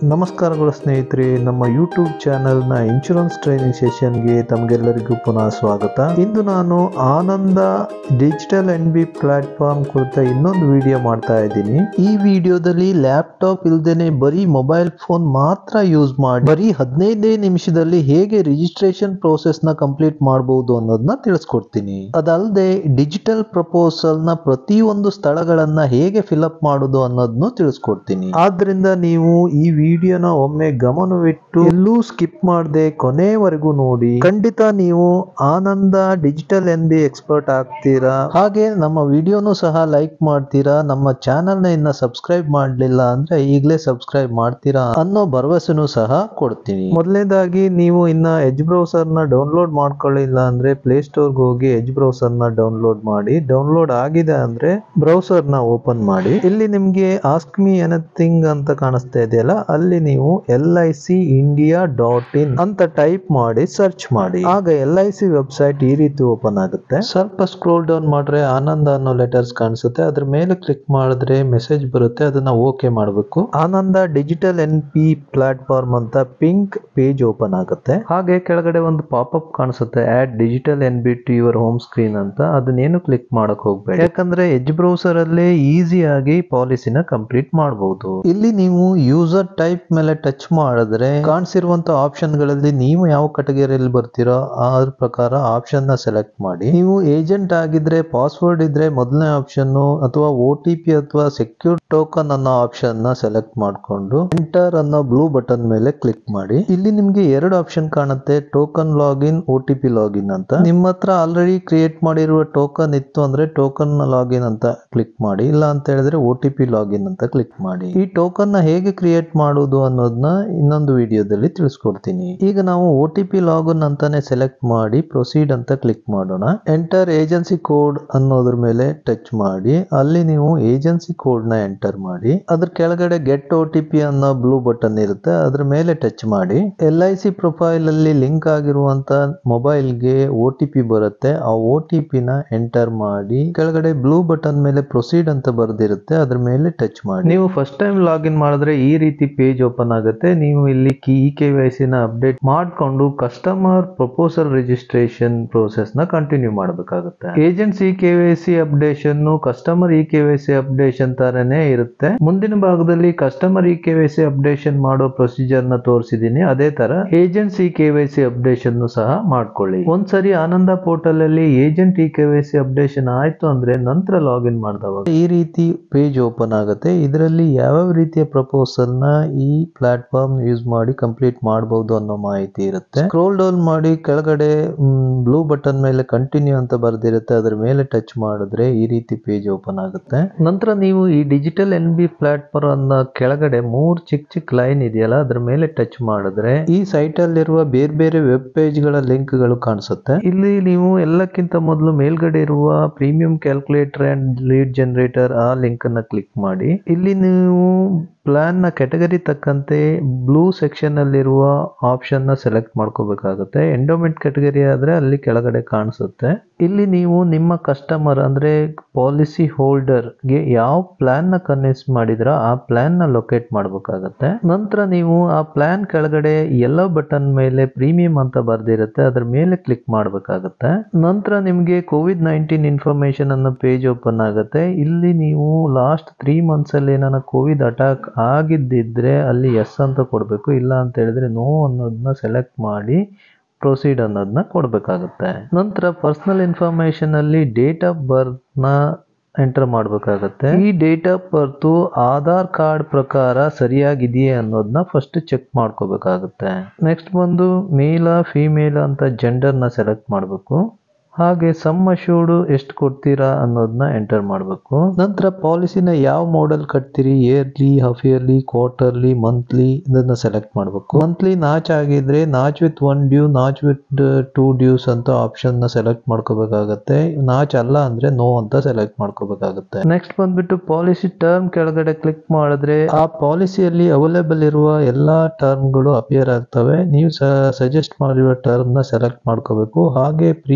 ನಮಸ್ಕಾರಗಳು ಸ್ನೇಹಿತರೆ ನಮ್ಮ ಯೂಟ್ಯೂಬ್ ಚಾನೆಲ್ನ ಇನ್ಶೂರೆನ್ಸ್ ಟ್ರೈನಿಂಗ್ ಸೆಷನ್ಗೆ ತಮಗೆಲ್ಲರಿಗೂ ಪುನಃ ಸ್ವಾಗತ ಇಂದು ನಾನು Ananda digital N B platform ಕುರಿತ ಇನ್ನೊಂದು ವಿಡಿಯೋ ಮಾಡ್ತಾ ಇದ್ದೀನಿ ಈ ವಿಡಿಯೋದಲ್ಲಿ ಲ್ಯಾಪ್ಟಾಪ್ ಇಲ್ದೇನೆ ಬರೀ ಮೊಬೈಲ್ ಫೋನ್ ಮಾತ್ರ ಯೂಸ್ ಮಾಡಿ ಬರೀ ಹದಿನೈದೇ ನಿಮಿಷದಲ್ಲಿ ಹೇಗೆ ರಿಜಿಸ್ಟ್ರೇಷನ್ ಪ್ರೋಸೆಸ್ ನ ಕಂಪ್ಲೀಟ್ ಮಾಡಬಹುದು ಅನ್ನೋದನ್ನ ತಿಳಿಸ್ಕೊಡ್ತೀನಿ ಅದಲ್ಲದೆ ಡಿಜಿಟಲ್ ಪ್ರಪೋಸಲ್ ನ ಪ್ರತಿಯೊಂದು ಸ್ಥಳಗಳನ್ನ ಹೇಗೆ ಫಿಲಪ್ ಮಾಡೋದು ಅನ್ನೋದನ್ನು ತಿಳಿಸ್ಕೊಡ್ತೀನಿ ಆದ್ರಿಂದ ನೀವು ಈ ವಿಡಿಯೋನ ಒಮ್ಮೆ ಗಮನವಿಟ್ಟು ಎಲ್ಲೂ ಸ್ಕಿಪ್ ಮಾಡದೆ ಕೊನೆವರೆಗೂ ನೋಡಿ ಖಂಡಿತ ನೀವು Ananda digital N B expert ಆಗ್ತೀರಾ ಹಾಗೆ ನಮ್ಮ ವಿಡಿಯೋನು ಸಹ ಲೈಕ್ ಮಾಡ್ತೀರಾ ನಮ್ಮ ಚಾನೆಲ್ ನ ಇನ್ನ ಸಬ್ಸ್ಕ್ರೈಬ್ ಮಾಡ್ಲಿಲ್ಲ ಅಂದ್ರೆ ಈಗಲೇ ಸಬ್ಸ್ಕ್ರೈಬ್ ಮಾಡ್ತೀರಾ ಅನ್ನೋ ಭರವಸೆನೂ ಸಹ ಕೊಡ್ತೀನಿ ಮೊದಲನೇದಾಗಿ ನೀವು ಇನ್ನ ಎಜ್ ಬ್ರೌಸರ್ ನ ಡೌನ್ಲೋಡ್ ಮಾಡ್ಕೊಳ್ಳಿಲ್ಲ ಅಂದ್ರೆ ಪ್ಲೇ ಸ್ಟೋರ್ ಹೋಗಿ ಎಜ್ ಬ್ರೌಸರ್ ನ ಡೌನ್ಲೋಡ್ ಮಾಡಿ ಡೌನ್ಲೋಡ್ ಆಗಿದೆ ಅಂದ್ರೆ ಬ್ರೌಸರ್ ನ ಓಪನ್ ಮಾಡಿ ಇಲ್ಲಿ ನಿಮ್ಗೆ ಆಸ್ಕ್ ಮಿ ಎನಥಿಂಗ್ ಅಂತ ಕಾಣಿಸ್ತಾ ಇದೆಯಲ್ಲ ಅಲ್ಲಿ ನೀವು L I C India dot in ಅಂತ ಟೈಪ್ ಮಾಡಿ ಸರ್ಚ್ ಮಾಡಿ ಆಗ ಎಲ್ ಐ ಸಿ ವೆಬ್ಸೈಟ್ ಈ ರೀತಿ ಓಪನ್ ಆಗುತ್ತೆ ಸ್ವಲ್ಪ ಸ್ಕ್ರೋಲ್ ಡೌನ್ ಮಾಡ್ರೆ ಆನಂದ ಅನ್ನೋ ಲೆಟರ್ಸ್ ಕಾಣಿಸುತ್ತೆ ಅದ್ರ ಮೇಲೆ ಕ್ಲಿಕ್ ಮಾಡಿದ್ರೆ ಮೆಸೇಜ್ ಬರುತ್ತೆ ಅದನ್ನ ಓಕೆ ಮಾಡಬೇಕು Ananda digital N P platform ಅಂತ ಪಿಂಕ್ ಪೇಜ್ ಓಪನ್ ಆಗುತ್ತೆ ಹಾಗೆ ಕೆಳಗಡೆ ಒಂದು ಪಾಪಪ್ ಕಾಣಿಸುತ್ತೆ add digital N B to your home screen ಅಂತ ಅದನ್ನೇನು ಕ್ಲಿಕ್ ಮಾಡಕ್ ಹೋಗ್ಬೇಡಿ ಯಾಕಂದ್ರೆ ಎಜ್ ಬ್ರೌಸರ್ ಅಲ್ಲೇ ಈಸಿಯಾಗಿ ಪಾಲಿಸಿನ ಕಂಪ್ಲೀಟ್ ಮಾಡಬಹುದು ಇಲ್ಲಿ ನೀವು ಯೂಸರ್ ಟೈಪ್ ಮೇಲೆ ಟಚ್ ಮಾಡಿದ್ರೆ ಕಾಣಿಸಿರುವಂತ ಆಪ್ಷನ್ ಗಳಲ್ಲಿ ನೀವು ಯಾವ ಕೆಟಗರಿಯಲ್ಲಿ ಬರ್ತೀರೋ ಅದ್ರ ಪ್ರಕಾರ ಆಪ್ಷನ್ ನ ಸೆಲೆಕ್ಟ್ ಮಾಡಿ ನೀವು ಏಜೆಂಟ್ ಆಗಿದ್ರೆ ಪಾಸ್ವರ್ಡ್ ಇದ್ರೆ ಮೊದಲನೇ ಆಪ್ಷನ್ ಅಥವಾ ಒ ಟಿ ಪಿ ಅಥವಾ ಸೆಕ್ಯೂರ್ ಟೋಕನ್ ಅನ್ನೋ ಆಪ್ಷನ್ ನ ಸೆಲೆಕ್ಟ್ ಮಾಡಿಕೊಂಡು ಎಂಟರ್ ಅನ್ನೋ ಬ್ಲೂ ಬಟನ್ ಮೇಲೆ ಕ್ಲಿಕ್ ಮಾಡಿ ಇಲ್ಲಿ ನಿಮ್ಗೆ ಎರಡು ಆಪ್ಷನ್ ಕಾಣುತ್ತೆ token login O T P login ಅಂತ ನಿಮ್ಮ ಹತ್ರ ಆಲ್ರೆಡಿ ಕ್ರಿಯೇಟ್ ಮಾಡಿರುವ ಟೋಕನ್ ಇತ್ತು ಅಂದ್ರೆ ಟೋಕನ್ ಲಾಗಿನ್ ಅಂತ ಕ್ಲಿಕ್ ಮಾಡಿ ಇಲ್ಲ ಅಂತ ಹೇಳಿದ್ರೆ ಒ ಟಿ ಪಿ ಲಾಗಿನ್ ಅಂತ ಕ್ಲಿಕ್ ಮಾಡಿ ಈ ಟೋಕನ್ ನ ಹೇಗೆ ಕ್ರಿಯೇಟ್ ಮಾಡುವುದು ಅನ್ನೋದನ್ನ ಇನ್ನೊಂದು ವಿಡಿಯೋದಲ್ಲಿ ತಿಳಿಸ್ಕೊಡ್ತೀನಿ ಈಗ ನಾವು ಒ ಟಿ ಪಿ ಲಾಗಿನ್ ಅಂತಾನೆ ಸೆಲೆಕ್ಟ್ ಮಾಡಿ ಪ್ರೊಸೀಡ್ ಅಂತ ಕ್ಲಿಕ್ ಮಾಡೋಣ ಎಂಟರ್ ಏಜೆನ್ಸಿ ಕೋಡ್ ಅನ್ನೋದ್ರ ಮೇಲೆ ಟಚ್ ಮಾಡಿ ಅಲ್ಲಿ ನೀವು ಏಜೆನ್ಸಿ ಕೋಡ್ ನ ಎಂಟರ್ ಮಾಡಿ ಅದ್ರ ಕೆಳಗಡೆ ಗೆಟ್ ಒ ಟಿ ಪಿ ಅನ್ನೋ ಬ್ಲೂ ಬಟನ್ ಇರುತ್ತೆ ಅದ್ರ ಮೇಲೆ ಟಚ್ ಮಾಡಿ ಎಲ್ ಐ ಸಿ ಪ್ರೊಫೈಲ್ ಅಲ್ಲಿ ಲಿಂಕ್ ಆಗಿರುವಂತ ಮೊಬೈಲ್ಗೆ ಒ ಟಿ ಪಿ ಬರುತ್ತೆ ಆ ಒ ಟಿ ಪಿ ನ ಎಂಟರ್ ಮಾಡಿ ಕೆಳಗಡೆ ಬ್ಲೂ ಬಟನ್ ಮೇಲೆ ಪ್ರೊಸೀಡ್ ಅಂತ ಬರ್ದಿರುತ್ತೆ ಅದ್ರ ಮೇಲೆ ಟಚ್ ಮಾಡಿ ನೀವು ಫಸ್ಟ್ ಟೈಮ್ ಲಾಗಿನ್ ಮಾಡಿದ್ರೆ ಈ ರೀತಿ ಪೇಜ್ ಓಪನ್ ಆಗುತ್ತೆ ನೀವು ಇಲ್ಲಿ ಕಿ ಇ ಕೆ ವೈ ಸಿ ನ ಅಪ್ಡೇಟ್ ಮಾಡಿಕೊಂಡು ಕಸ್ಟಮರ್ ಪ್ರಪೋಸಲ್ ರಿಜಿಸ್ಟ್ರೇಷನ್ ಪ್ರೋಸೆಸ್ ನ ಕಂಟಿನ್ಯೂ ಮಾಡಬೇಕಾಗುತ್ತೆ agency K Y C updation customer E K Y C updation ತರನೇ ಇರುತ್ತೆ ಮುಂದಿನ ಭಾಗದಲ್ಲಿ customer E K Y C updation ಮಾಡೋ ಪ್ರೊಸೀಜರ್ ನ ತೋರಿಸಿದೀನಿ ಅದೇ ತರ agency K Y C updation ಸಹ ಮಾಡ್ಕೊಳ್ಳಿ ಒಂದ್ಸರಿ ಆನಂದ ಪೋರ್ಟಲ್ ಅಲ್ಲಿ agent E K Y C updation ಆಯ್ತು ಅಂದ್ರೆ ನಂತರ ಲಾಗಿನ್ ಮಾಡಿದವಾಗ ಈ ರೀತಿ ಪೇಜ್ ಓಪನ್ ಆಗುತ್ತೆ ಇದರಲ್ಲಿ ಯಾವ್ಯಾವ ರೀತಿಯ ಪ್ರಪೋಸಲ್ ನ ಈ ಪ್ಲಾಟ್ಫಾರ್ಮ್ ಯೂಸ್ ಮಾಡಿ ಕಂಪ್ಲೀಟ್ ಮಾಡಬಹುದು ಅನ್ನೋ ಮಾಹಿತಿ ಇರುತ್ತೆ ಸ್ಕ್ರೋಲ್ ಡೌನ್ ಮಾಡಿ ಕೆಳಗಡೆ ಬ್ಲೂ ಬಟನ್ ಮೇಲೆ ಕಂಟಿನ್ಯೂ ಅಂತ ಬರ್ದಿರುತ್ತೆ ಅದ್ರ ಮೇಲೆ ಟಚ್ ಮಾಡಿದ್ರೆ ಈ ರೀತಿ ಪೇಜ್ ಓಪನ್ ಆಗುತ್ತೆ ನಂತರ ನೀವು ಈ ಡಿಜಿಟಲ್ ಎನ್ ಬಿ ಪ್ಲಾಟ್ಫಾರ್ಮ್ ಅನ್ನ ಕೆಳಗಡೆ ಮೂರ್ ಚಿಕ್ಕ ಚಿಕ್ಕ ಲೈನ್ ಇದೆಯಲ್ಲ ಅದ್ರ ಮೇಲೆ ಟಚ್ ಮಾಡಿದ್ರೆ ಈ ಸೈಟ್ ಅಲ್ಲಿರುವ ಬೇರೆ ಬೇರೆ ವೆಬ್ ಪೇಜ್ ಗಳ ಲಿಂಕ್ ಗಳು ಕಾಣಿಸುತ್ತೆ ಇಲ್ಲಿ ನೀವು ಎಲ್ಲಕ್ಕಿಂತ ಮೊದಲು ಮೇಲ್ಗಡೆ ಇರುವ premium calculator and lead generator ಆ ಲಿಂಕ್ ಅನ್ನ ಕ್ಲಿಕ್ ಮಾಡಿ ಇಲ್ಲಿ ನೀವು ಪ್ಲಾನ್ ನ ಕೆಟಗರಿ ತಕ್ಕಂತೆ ಬ್ಲೂ ಸೆಕ್ಷನ್ ಅಲ್ಲಿರುವ ಆಪ್ಷನ್ ನ ಸೆಲೆಕ್ಟ್ ಮಾಡ್ಕೋಬೇಕಾಗುತ್ತೆ ಎಂಡೋಮೆಂಟ್ ಕೆಟಗರಿ ಆದ್ರೆ ಅಲ್ಲಿ ಕೆಳಗಡೆ ಕಾಣಿಸುತ್ತೆ ಇಲ್ಲಿ ನೀವು ನಿಮ್ಮ ಕಸ್ಟಮರ್ ಅಂದ್ರೆ ಪಾಲಿಸಿ ಹೋಲ್ಡರ್ ಗೆ ಯಾವ ಪ್ಲಾನ್ ನ ಕನ್ವಿನ್ಸ್ ಮಾಡಿದ್ರ ಆ ಪ್ಲಾನ್ ನ ಲೊಕೇಟ್ ಮಾಡಬೇಕಾಗತ್ತೆ ನಂತರ ನೀವು ಆ ಪ್ಲಾನ್ ಕೆಳಗಡೆ ಯೆಲ್ಲೋ ಬಟನ್ ಮೇಲೆ ಪ್ರೀಮಿಯಂ ಅಂತ ಬರ್ದಿರುತ್ತೆ ಅದ್ರ ಮೇಲೆ ಕ್ಲಿಕ್ ಮಾಡಬೇಕಾಗತ್ತೆ ನಂತರ ನಿಮ್ಗೆ ಕೋವಿಡ್ ನೈನ್ಟೀನ್ ಇನ್ಫಾರ್ಮೇಶನ್ ಅನ್ನೋ ಪೇಜ್ ಓಪನ್ ಆಗುತ್ತೆ ಇಲ್ಲಿ ನೀವು ಲಾಸ್ಟ್ ತ್ರೀ ಮಂತ್ಸ್ ಅಲ್ಲಿ ಏನಾನ ಕೋವಿಡ್ ಅಟ್ಯಾಕ್ ಆಗಿದ್ದಿದ್ರೆ ಅಲ್ಲಿ ಎಸ್ ಅಂತ ಕೊಡಬೇಕು ಇಲ್ಲ ಅಂತ ಹೇಳಿದ್ರೆ ನೋ ಅನ್ನೋದನ್ನ ಸೆಲೆಕ್ಟ್ ಮಾಡಿ ಪ್ರೊಸೀಡ್ ಅನ್ನೋದನ್ನ ಕೊಡಬೇಕಾಗುತ್ತೆ ನಂತರ ಪರ್ಸನಲ್ ಇನ್ಫಾರ್ಮೇಶನ್ ಅಲ್ಲಿ ಡೇಟ್ ಆಫ್ ಬರ್ತ್ ನ ಎಂಟರ್ ಮಾಡಬೇಕಾಗತ್ತೆ ಈ date of birth Aadhaar card ಪ್ರಕಾರ ಸರಿಯಾಗಿದೆಯೇ ಅನ್ನೋದನ್ನ ಫಸ್ಟ್ ಚೆಕ್ ಮಾಡ್ಕೋಬೇಕಾಗುತ್ತೆ ನೆಕ್ಸ್ಟ್ ಬಂದು ಮೇಲ ಫಿಮೇಲ್ ಅಂತ ಜೆಂಡರ್ ನ ಸೆಲೆಕ್ಟ್ ಮಾಡಬೇಕು ಹಾಗೆ ಸಮ್ ಅಶ್ಯೂರ್ಡ್ ಎಷ್ಟು ಕೊಡ್ತೀರಾ ಅನ್ನೋದನ್ನ ಎಂಟರ್ ಮಾಡಬೇಕು ನಂತರ ಪಾಲಿಸಿನ ಯಾವ ಮಾಡೆಲ್ ಕಟ್ತೀರಿ yearly half yearly quarterly monthly ಇದನ್ನ ಸೆಲೆಕ್ಟ್ ಮಾಡಬೇಕು ಮಂತ್ಲಿ ನಾಚ್ ಆಗಿದ್ರೆ NACH with one due NACH with two dues ಅಂತ ಆಪ್ಷನ್ ನ ಸೆಲೆಕ್ಟ್ ಮಾಡ್ಕೋಬೇಕಾಗತ್ತೆ ನಾಚ್ ಅಲ್ಲ ಅಂದ್ರೆ ನೋ ಅಂತ ಸೆಲೆಕ್ಟ್ ಮಾಡ್ಕೋಬೇಕಾಗುತ್ತೆ ನೆಕ್ಸ್ಟ್ ಬಂದ್ಬಿಟ್ಟು ಪಾಲಿಸಿ ಟರ್ಮ್ ಕೆಳಗಡೆ ಕ್ಲಿಕ್ ಮಾಡಿದ್ರೆ ಆ ಪಾಲಿಸಿಯಲ್ಲಿ ಅವೈಲೇಬಲ್ ಇರುವ ಎಲ್ಲಾ ಟರ್ಮ್ಗಳು ಅಪಿಯರ್ ಆಗ್ತವೆ ನೀವು ಸಜೆಸ್ಟ್ ಮಾಡಿರುವ ಟರ್ಮ್ ನ ಸೆಲೆಕ್ಟ್ ಮಾಡ್ಕೋಬೇಕು ಹಾಗೆ ಪ್ರೀಮಿಯಂ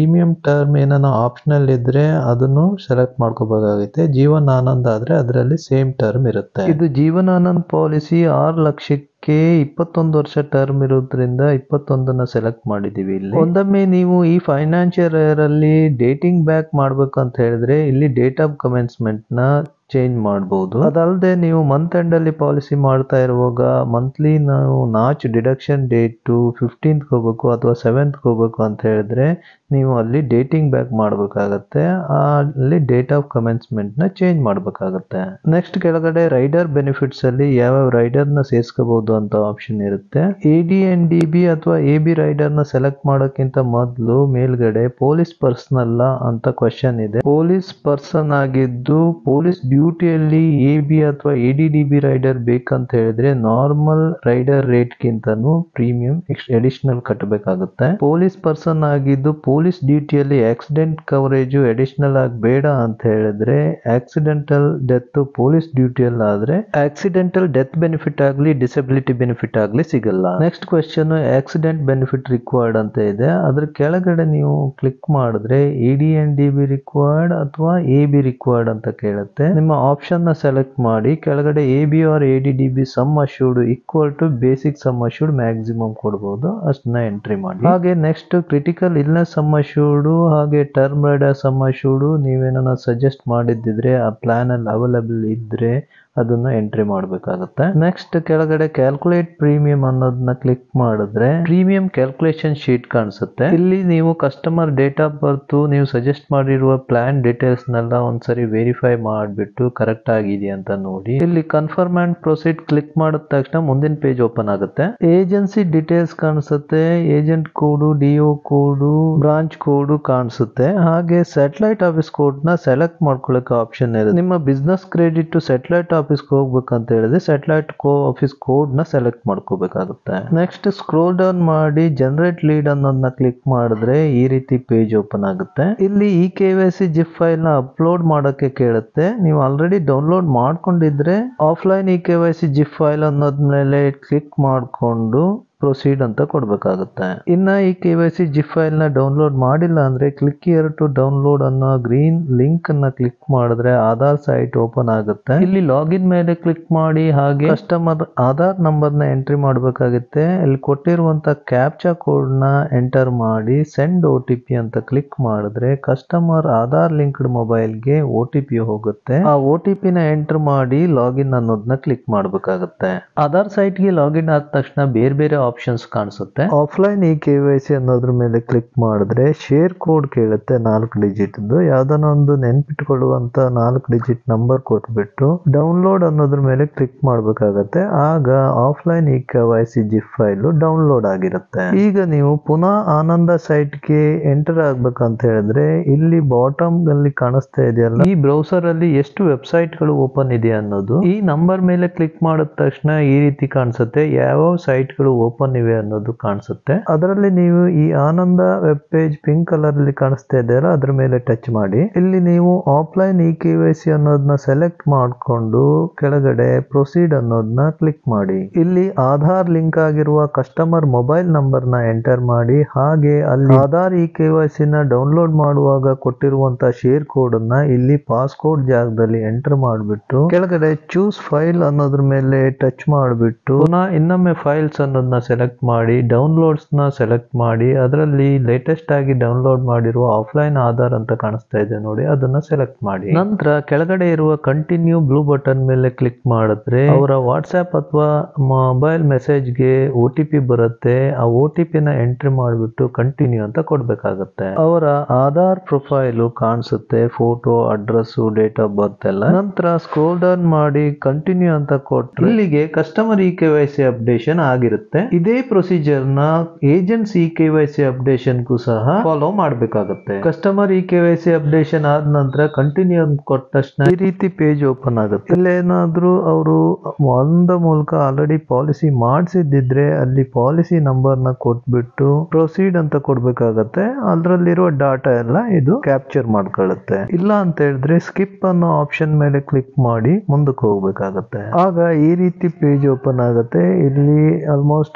ಟರ್ಮ್ ಏನಾನ ಆಪ್ಷನಲ್ ಇದ್ರೆ ಅದನ್ನು ಸೆಲೆಕ್ಟ್ ಮಾಡ್ಕೋಬೇಕಾಗುತ್ತೆ ಜೀವನ್ ಆನಂದ್ ಆದ್ರೆ ಅದರಲ್ಲಿ ಸೇಮ್ ಟರ್ಮ್ ಇರುತ್ತೆ ಇದು ಜೀವನ್ ಆನಂದ್ ಪಾಲಿಸಿ ಆರು ಲಕ್ಷಕ್ಕೆ ಇಪ್ಪತ್ತೊಂದು ವರ್ಷ ಟರ್ಮ್ ಇರೋದ್ರಿಂದ ಇಪ್ಪತ್ತೊಂದನ್ನ ಸೆಲೆಕ್ಟ್ ಮಾಡಿದೀವಿ ಇಲ್ಲಿ ಒಂದೊಮ್ಮೆ ನೀವು ಈ ಫೈನಾನ್ಷಿಯಲ್ ಇಯರ್ ಅಲ್ಲಿ ಡೇಟಿಂಗ್ ಬ್ಯಾಕ್ ಮಾಡ್ಬೇಕು ಅಂತ ಹೇಳಿದ್ರೆ ಇಲ್ಲಿ ಡೇಟ್ ಆಫ್ ಕಮೆನ್ಸ್ಮೆಂಟ್ ನ ಚೇಂಜ್ ಮಾಡಬಹುದು ಅದಲ್ಲದೆ ನೀವು ಮಂತ್ ಎಂಡ್ ಅಲ್ಲಿ ಪಾಲಿಸಿ ಮಾಡ್ತಾ ಇರುವಾಗ ಮಂತ್ಲಿ ನಾವು ನಾಚ್ ಡಿಡಕ್ಷನ್ ಡೇಟ್ ಫಿಫ್ಟೀನ್ತ್ ಹೋಗ್ಬೇಕು ಅಥವಾ ಸೆವೆಂತ್ ಹೋಗ್ಬೇಕು ಅಂತ ಹೇಳಿದ್ರೆ ನೀವು ಅಲ್ಲಿ ಡೇಟಿಂಗ್ ಬ್ಯಾಕ್ ಮಾಡಬೇಕಾಗತ್ತೆ ಅಲ್ಲಿ ಡೇಟ್ ಆಫ್ ಕಮೆನ್ಸ್ಮೆಂಟ್ ನ ಚೇಂಜ್ ಮಾಡಬೇಕಾಗತ್ತೆ ನೆಕ್ಸ್ಟ್ ಕೆಳಗಡೆ ರೈಡರ್ ಬೆನಿಫಿಟ್ಸ್ ಅಲ್ಲಿ ಯಾವ್ಯಾವ ರೈಡರ್ ನ ಸೇರಿಸಬಹುದು ಅಂತ ಆಪ್ಷನ್ ಇರುತ್ತೆ A D N D B ಅಥವಾ ಎ ಬಿ ರೈಡರ್ ನ ಸೆಲೆಕ್ಟ್ ಮಾಡೋಕ್ಕಿಂತ ಮೊದಲು ಮೇಲ್ಗಡೆ ಪೊಲೀಸ್ ಪರ್ಸನಲ್ ಅಂತ ಕ್ವಶನ್ ಇದೆ ಪೊಲೀಸ್ ಪರ್ಸನ್ ಆಗಿದ್ದು ಪೊಲೀಸ್ ಡ್ಯೂಟಿಯಲ್ಲಿ ಎ ಬಿ ಅಥವಾ A D D B rider ಬೇಕಂತ ಹೇಳಿದ್ರೆ ನಾರ್ಮಲ್ ರೈಡರ್ ರೇಟ್ ಗಿಂತನೂ ಪ್ರೀಮಿಯಂ ಅಡಿಷನಲ್ ಕಟ್ಟಬೇಕಾಗುತ್ತೆ ಪೊಲೀಸ್ ಪರ್ಸನ್ ಆಗಿದ್ದು ಪೊಲೀಸ್ ಡ್ಯೂಟಿಯಲ್ಲಿ ಆಕ್ಸಿಡೆಂಟ್ ಕವರೇಜ್ ಅಡಿಷನಲ್ ಆಗಿ ಬೇಡ ಅಂತ ಹೇಳಿದ್ರೆ ಆಕ್ಸಿಡೆಂಟಲ್ ಡೆತ್ ಪೊಲೀಸ್ ಡ್ಯೂಟಿಯಲ್ಲಿ ಆದ್ರೆ ಆಕ್ಸಿಡೆಂಟಲ್ ಡೆತ್ ಬೆನಿಫಿಟ್ ಆಗಲಿ ಡಿಸಬಿಲಿಟಿ ಬೆನಿಫಿಟ್ ಆಗಲಿ ಸಿಗಲ್ಲ next question accident benefit required ಅಂತ ಇದೆ ಅದ್ರ ಕೆಳಗಡೆ ನೀವು ಕ್ಲಿಕ್ ಮಾಡಿದ್ರೆ A D N D B required ಅಥವಾ ಎ ಬಿ ರಿಕ್ವೈರ್ಡ್ ಅಂತ ಕೇಳುತ್ತೆ ನಿಮ್ಮ ಆಪ್ಷನ್ ನ ಸೆಲೆಕ್ಟ್ ಮಾಡಿ ಕೆಳಗಡೆ A B or A D D B sum assured equal to basic sum assured maximum ಕೊಡಬಹುದು ಅಷ್ಟನ್ನ ಎಂಟ್ರಿ ಮಾಡಿ ಹಾಗೆ next critical illness sum assured ಹಾಗೆ ಟರ್ಮ್ ರೈಡರ್ ಸಮ್ ಅಶ್ಯೂರ್ಡ್ ನೀವೇನ ಸಜೆಸ್ಟ್ ಮಾಡಿದ್ದಿದ್ರೆ ಆ ಪ್ಲಾನ್ ಅಲ್ಲಿ ಅವೈಲಬಲ್ ಇದ್ರೆ ಅದನ್ನ ಎಂಟ್ರಿ ಮಾಡಬೇಕಾಗುತ್ತೆ ನೆಕ್ಸ್ಟ್ ಕೆಳಗಡೆ ಕ್ಯಾಲ್ಕುಲೇಟ್ ಪ್ರೀಮಿಯಂ ಅನ್ನೋದನ್ನ ಕ್ಲಿಕ್ ಮಾಡಿದ್ರೆ ಪ್ರೀಮಿಯಂ ಕ್ಯಾಲ್ಕುಲೇಷನ್ ಶೀಟ್ ಕಾಣಿಸುತ್ತೆ ಇಲ್ಲಿ ನೀವು ಕಸ್ಟಮರ್ ಡೇಟ್ ಆಫ್ ಬರ್ತ್ ನೀವು ಸಜೆಸ್ಟ್ ಮಾಡಿರುವ ಪ್ಲಾನ್ ಡೀಟೇಲ್ಸ್ ನೆಲ್ಲ ಒಂದ್ಸರಿ ವೆರಿಫೈ ಮಾಡಿಬಿಟ್ಟು ಕರೆಕ್ಟ್ ಆಗಿದೆ ಅಂತ ನೋಡಿ ಇಲ್ಲಿ ಕನ್ಫರ್ಮ್ ಅಂಡ್ ಪ್ರೊಸೀಡ್ ಕ್ಲಿಕ್ ಮಾಡಿದ ತಕ್ಷಣ ಮುಂದಿನ ಪೇಜ್ ಓಪನ್ ಆಗುತ್ತೆ ಏಜೆನ್ಸಿ ಡೀಟೇಲ್ಸ್ ಕಾಣಿಸುತ್ತೆ agent code D O code branch code ಕಾಣಿಸುತ್ತೆ ಹಾಗೆ ಸ್ಯಾಟಲೈಟ್ ಆಫೀಸ್ ಕೋಡ್ ನ ಸೆಲೆಕ್ಟ್ ಮಾಡ್ಕೊಳ್ಳೋಕೆ ಆಪ್ಷನ್ ಇದೆ ನಿಮ್ಮ ಬಿಸ್ನೆಸ್ ಕ್ರೆಡಿಟ್ ಸ್ಯಾಟಲೈಟ್ ಆಫೀಸ್ಗೆ ಹೋಗ್ಬೇಕಂತ ಹೇಳಿದ್ರೆ ಸ್ಯಾಟಲೈಟ್ ಕೋ ಆಫೀಸ್ ಕೋಡ್ ನ ಸೆಲೆಕ್ಟ್ ಮಾಡ್ಕೋಬೇಕಾಗುತ್ತೆ ನೆಕ್ಸ್ಟ್ ಸ್ಕ್ರೋಲ್ ಡೌನ್ ಮಾಡಿ ಜನರೇಟ್ ಲೀಡ್ ಅನ್ನೋದನ್ನ ಕ್ಲಿಕ್ ಮಾಡಿದ್ರೆ ಈ ರೀತಿ ಪೇಜ್ ಓಪನ್ ಆಗುತ್ತೆ ಇಲ್ಲಿ E K Y C zip file ನ ಅಪ್ಲೋಡ್ ಮಾಡೋಕೆ ಕೇಳುತ್ತೆ ನೀವು ಆಲ್ರೆಡಿ ಡೌನ್ಲೋಡ್ ಮಾಡ್ಕೊಂಡಿದ್ರೆ offline E K Y C zip file ಅನ್ನೋದ್ ಮೇಲೆ ಕ್ಲಿಕ್ ಮಾಡಿಕೊಂಡು ಪ್ರೊಸೀಡ್ ಅಂತ ಕೊಡ್ಬೇಕಾಗುತ್ತೆ ಇನ್ನ E K Y C zip file ನ ಡೌನ್ಲೋಡ್ ಮಾಡಿಲ್ಲ ಅಂದ್ರೆ ಕ್ಲಿಕ್ ಇಯರ್ ಟು ಡೌನ್ಲೋಡ್ ಅನ್ನೋ ಗ್ರೀನ್ ಲಿಂಕ್ ಅನ್ನ ಕ್ಲಿಕ್ ಮಾಡಿದ್ರೆ ಆಧಾರ್ ಸೈಟ್ ಓಪನ್ ಆಗುತ್ತೆ ಇಲ್ಲಿ ಲಾಗಿನ್ ಮೇಲೆ ಕ್ಲಿಕ್ ಮಾಡಿ ಹಾಗೆ ಕಸ್ಟಮರ್ ಆಧಾರ್ ನಂಬರ್ ನ ಎಂಟ್ರಿ ಮಾಡಬೇಕಾಗುತ್ತೆ ಇಲ್ಲಿ ಕೊಟ್ಟಿರುವಂತ ಕ್ಯಾಪ್ಚಾ ಕೋಡ್ ನ ಎಂಟರ್ ಮಾಡಿ ಸೆಂಡ್ ಒ ಟಿ ಪಿ ಅಂತ ಕ್ಲಿಕ್ ಮಾಡಿದ್ರೆ ಕಸ್ಟಮರ್ ಆಧಾರ್ ಲಿಂಕ್ಡ್ ಮೊಬೈಲ್ಗೆ ಒ ಟಿ ಪಿ ಹೋಗುತ್ತೆ ಆ ಒ ಟಿ ಪಿ ನ ಎಂಟರ್ ಮಾಡಿ ಲಾಗಿನ್ ಅನ್ನೋದನ್ನ ಕ್ಲಿಕ್ ಮಾಡಬೇಕಾಗುತ್ತೆ ಆಧಾರ್ ಸೈಟ್ ಗೆ ಲಾಗಿನ್ ಆದ ತಕ್ಷಣ ಬೇರೆ ಬೇರೆ ಆಪ್ಷನ್ಸ್ ಕಾಣಿಸುತ್ತೆ offline E K Y C ಅನ್ನೋದ್ರ ಮೇಲೆ ಕ್ಲಿಕ್ ಮಾಡಿದ್ರೆ ಶೇರ್ ಕೋಡ್ ಕೇಳುತ್ತೆ ನಾಲ್ಕು ಡಿಜಿಟ್ ಯಾವ್ದಾನ ಒಂದು ನೆನ್ಪಿಟ್ಕೊಳ್ಳುವಂತ ನಾಲ್ಕು ಡಿಜಿಟ್ ನಂಬರ್ ಕೊಟ್ಬಿಟ್ಟು ಡೌನ್ಲೋಡ್ ಅನ್ನೋದ್ರ ಮೇಲೆ ಕ್ಲಿಕ್ ಮಾಡ್ಬೇಕಾಗತ್ತೆ ಆಗ offline E K Y C zip file download ಆಗಿರುತ್ತೆ ಈಗ ನೀವು ಪುನಃ ಆನಂದ ಸೈಟ್ ಗೆ ಎಂಟರ್ ಆಗ್ಬೇಕಂತ ಹೇಳಿದ್ರೆ ಇಲ್ಲಿ ಬಾಟಮ್ ಅಲ್ಲಿ ಕಾಣಿಸ್ತಾ ಇದೆಯಲ್ಲ ಈ ಬ್ರೌಸರ್ ಅಲ್ಲಿ ಎಷ್ಟು ವೆಬ್ಸೈಟ್ ಗಳು ಓಪನ್ ಇದೆ ಅನ್ನೋದು ಈ ನಂಬರ್ ಮೇಲೆ ಕ್ಲಿಕ್ ಮಾಡಿದ ತಕ್ಷಣ ಈ ರೀತಿ ಕಾಣಿಸುತ್ತೆ ಯಾವ ಸೈಟ್ ಗಳು ಓಪನ್ ಇವೆ ಅನ್ನೋದು ಕಾಣಿಸುತ್ತೆ ಅದರಲ್ಲಿ ನೀವು ಈ Ananda web page pink colour ಅಲ್ಲಿ ಕಾಣಿಸ್ತಾ ಇದೆಯಲ್ಲ ಅದ್ರ ಮೇಲೆ ಟಚ್ ಮಾಡಿ ಇಲ್ಲಿ ನೀವು offline E K Y C ಅನ್ನೋದನ್ನ ಸೆಲೆಕ್ಟ್ ಮಾಡಿಕೊಂಡು ಕೆಳಗಡೆ ಪ್ರೊಸೀಡ್ ಅನ್ನೋದನ್ನ ಕ್ಲಿಕ್ ಮಾಡಿ ಇಲ್ಲಿ ಆಧಾರ್ ಲಿಂಕ್ ಆಗಿರುವ ಕಸ್ಟಮರ್ ಮೊಬೈಲ್ ನಂಬರ್ ನ ಎಂಟರ್ ಮಾಡಿ ಹಾಗೆ ಅಲ್ಲಿ Aadhaar E K Y C ನ ಡೌನ್ಲೋಡ್ ಮಾಡುವಾಗ ಕೊಟ್ಟಿರುವಂತ ಶೇರ್ ಕೋಡ್ ಅನ್ನ ಇಲ್ಲಿ ಪಾಸ್ಕೋಡ್ ಜಾಗದಲ್ಲಿ ಎಂಟರ್ ಮಾಡಿಬಿಟ್ಟು ಕೆಳಗಡೆ ಚೂಸ್ ಫೈಲ್ ಅನ್ನೋದ್ರ ಮೇಲೆ ಟಚ್ ಮಾಡಿಬಿಟ್ಟು ಪುನಃ ಇನ್ನೊಮ್ಮೆ ಫೈಲ್ಸ್ ಅನ್ನೋದನ್ನ ಸೆಲೆಕ್ಟ್ ಮಾಡಿ ಡೌನ್ಲೋಡ್ಸ್ ನ ಸೆಲೆಕ್ಟ್ ಮಾಡಿ ಅದರಲ್ಲಿ ಲೇಟೆಸ್ಟ್ ಆಗಿ ಡೌನ್ಲೋಡ್ ಮಾಡಿರುವ ಆಫ್ಲೈನ್ ಆಧಾರ್ ಅಂತ ಕಾಣಿಸ್ತಾ ಇದೆ ನೋಡಿ ಅದನ್ನ ಸೆಲೆಕ್ಟ್ ಮಾಡಿ ನಂತರ ಕೆಳಗಡೆ ಇರುವ ಕಂಟಿನ್ಯೂ ಬ್ಲೂ ಬಟನ್ ಮೇಲೆ ಕ್ಲಿಕ್ ಮಾಡಿದ್ರೆ ಅವರ ವಾಟ್ಸ್ಆಪ್ ಅಥವಾ ಮೊಬೈಲ್ ಮೆಸೇಜ್ಗೆ ಒ ಟಿ ಪಿ ಬರುತ್ತೆ ಆ ಒ ಟಿ ಪಿ ನ ಎಂಟ್ರಿ ಮಾಡಿಬಿಟ್ಟು ಕಂಟಿನ್ಯೂ ಅಂತ ಕೊಡ್ಬೇಕಾಗತ್ತೆ ಅವರ ಆಧಾರ್ ಪ್ರೊಫೈಲ್ ಕಾಣಿಸುತ್ತೆ photo address date of birth ಎಲ್ಲ ನಂತರ ಸ್ಕ್ರೋಲ್ ಡೌನ್ ಮಾಡಿ ಕಂಟಿನ್ಯೂ ಅಂತ ಕೊಟ್ರೆ ಇಲ್ಲಿಗೆ customer E K Y C updation ಆಗಿರುತ್ತೆ ಇದೇ ಪ್ರೊಸೀಜರ್ ನ agents E K Y C updation ಗೂ ಸಹ ಫಾಲೋ ಮಾಡಬೇಕಾಗುತ್ತೆ customer E K Y C updation ಆದ ನಂತರ ಕಂಟಿನ್ಯೂ ಅಂತ ಕೊಟ್ಟ ತಕ್ಷಣ ಈ ರೀತಿ ಪೇಜ್ ಓಪನ್ ಆಗುತ್ತೆ ಇಲ್ಲೇನಾದ್ರೂ ಅವರು ಒಂದ ಮೂಲಕ ಆಲ್ರೆಡಿ ಪಾಲಿಸಿ ಮಾಡಿಸಿದ್ದಿದ್ರೆ ಅಲ್ಲಿ ಪಾಲಿಸಿ ನಂಬರ್ ನ ಕೊಟ್ಬಿಟ್ಟು ಪ್ರೊಸೀಡ್ ಅಂತ ಕೊಡ್ಬೇಕಾಗತ್ತೆ ಅದ್ರಲ್ಲಿರುವ ಡಾಟಾ ಎಲ್ಲ ಇದು ಕ್ಯಾಪ್ಚರ್ ಮಾಡ್ಕೊಳ್ಳುತ್ತೆ ಇಲ್ಲ ಅಂತ ಹೇಳಿದ್ರೆ ಸ್ಕಿಪ್ ಅನ್ನೋ ಆಪ್ಷನ್ ಮೇಲೆ ಕ್ಲಿಕ್ ಮಾಡಿ ಮುಂದಕ್ಕೆ ಹೋಗ್ಬೇಕಾಗತ್ತೆ ಆಗ ಈ ರೀತಿ ಪೇಜ್ ಓಪನ್ ಆಗುತ್ತೆ ಇಲ್ಲಿ ಆಲ್ಮೋಸ್ಟ್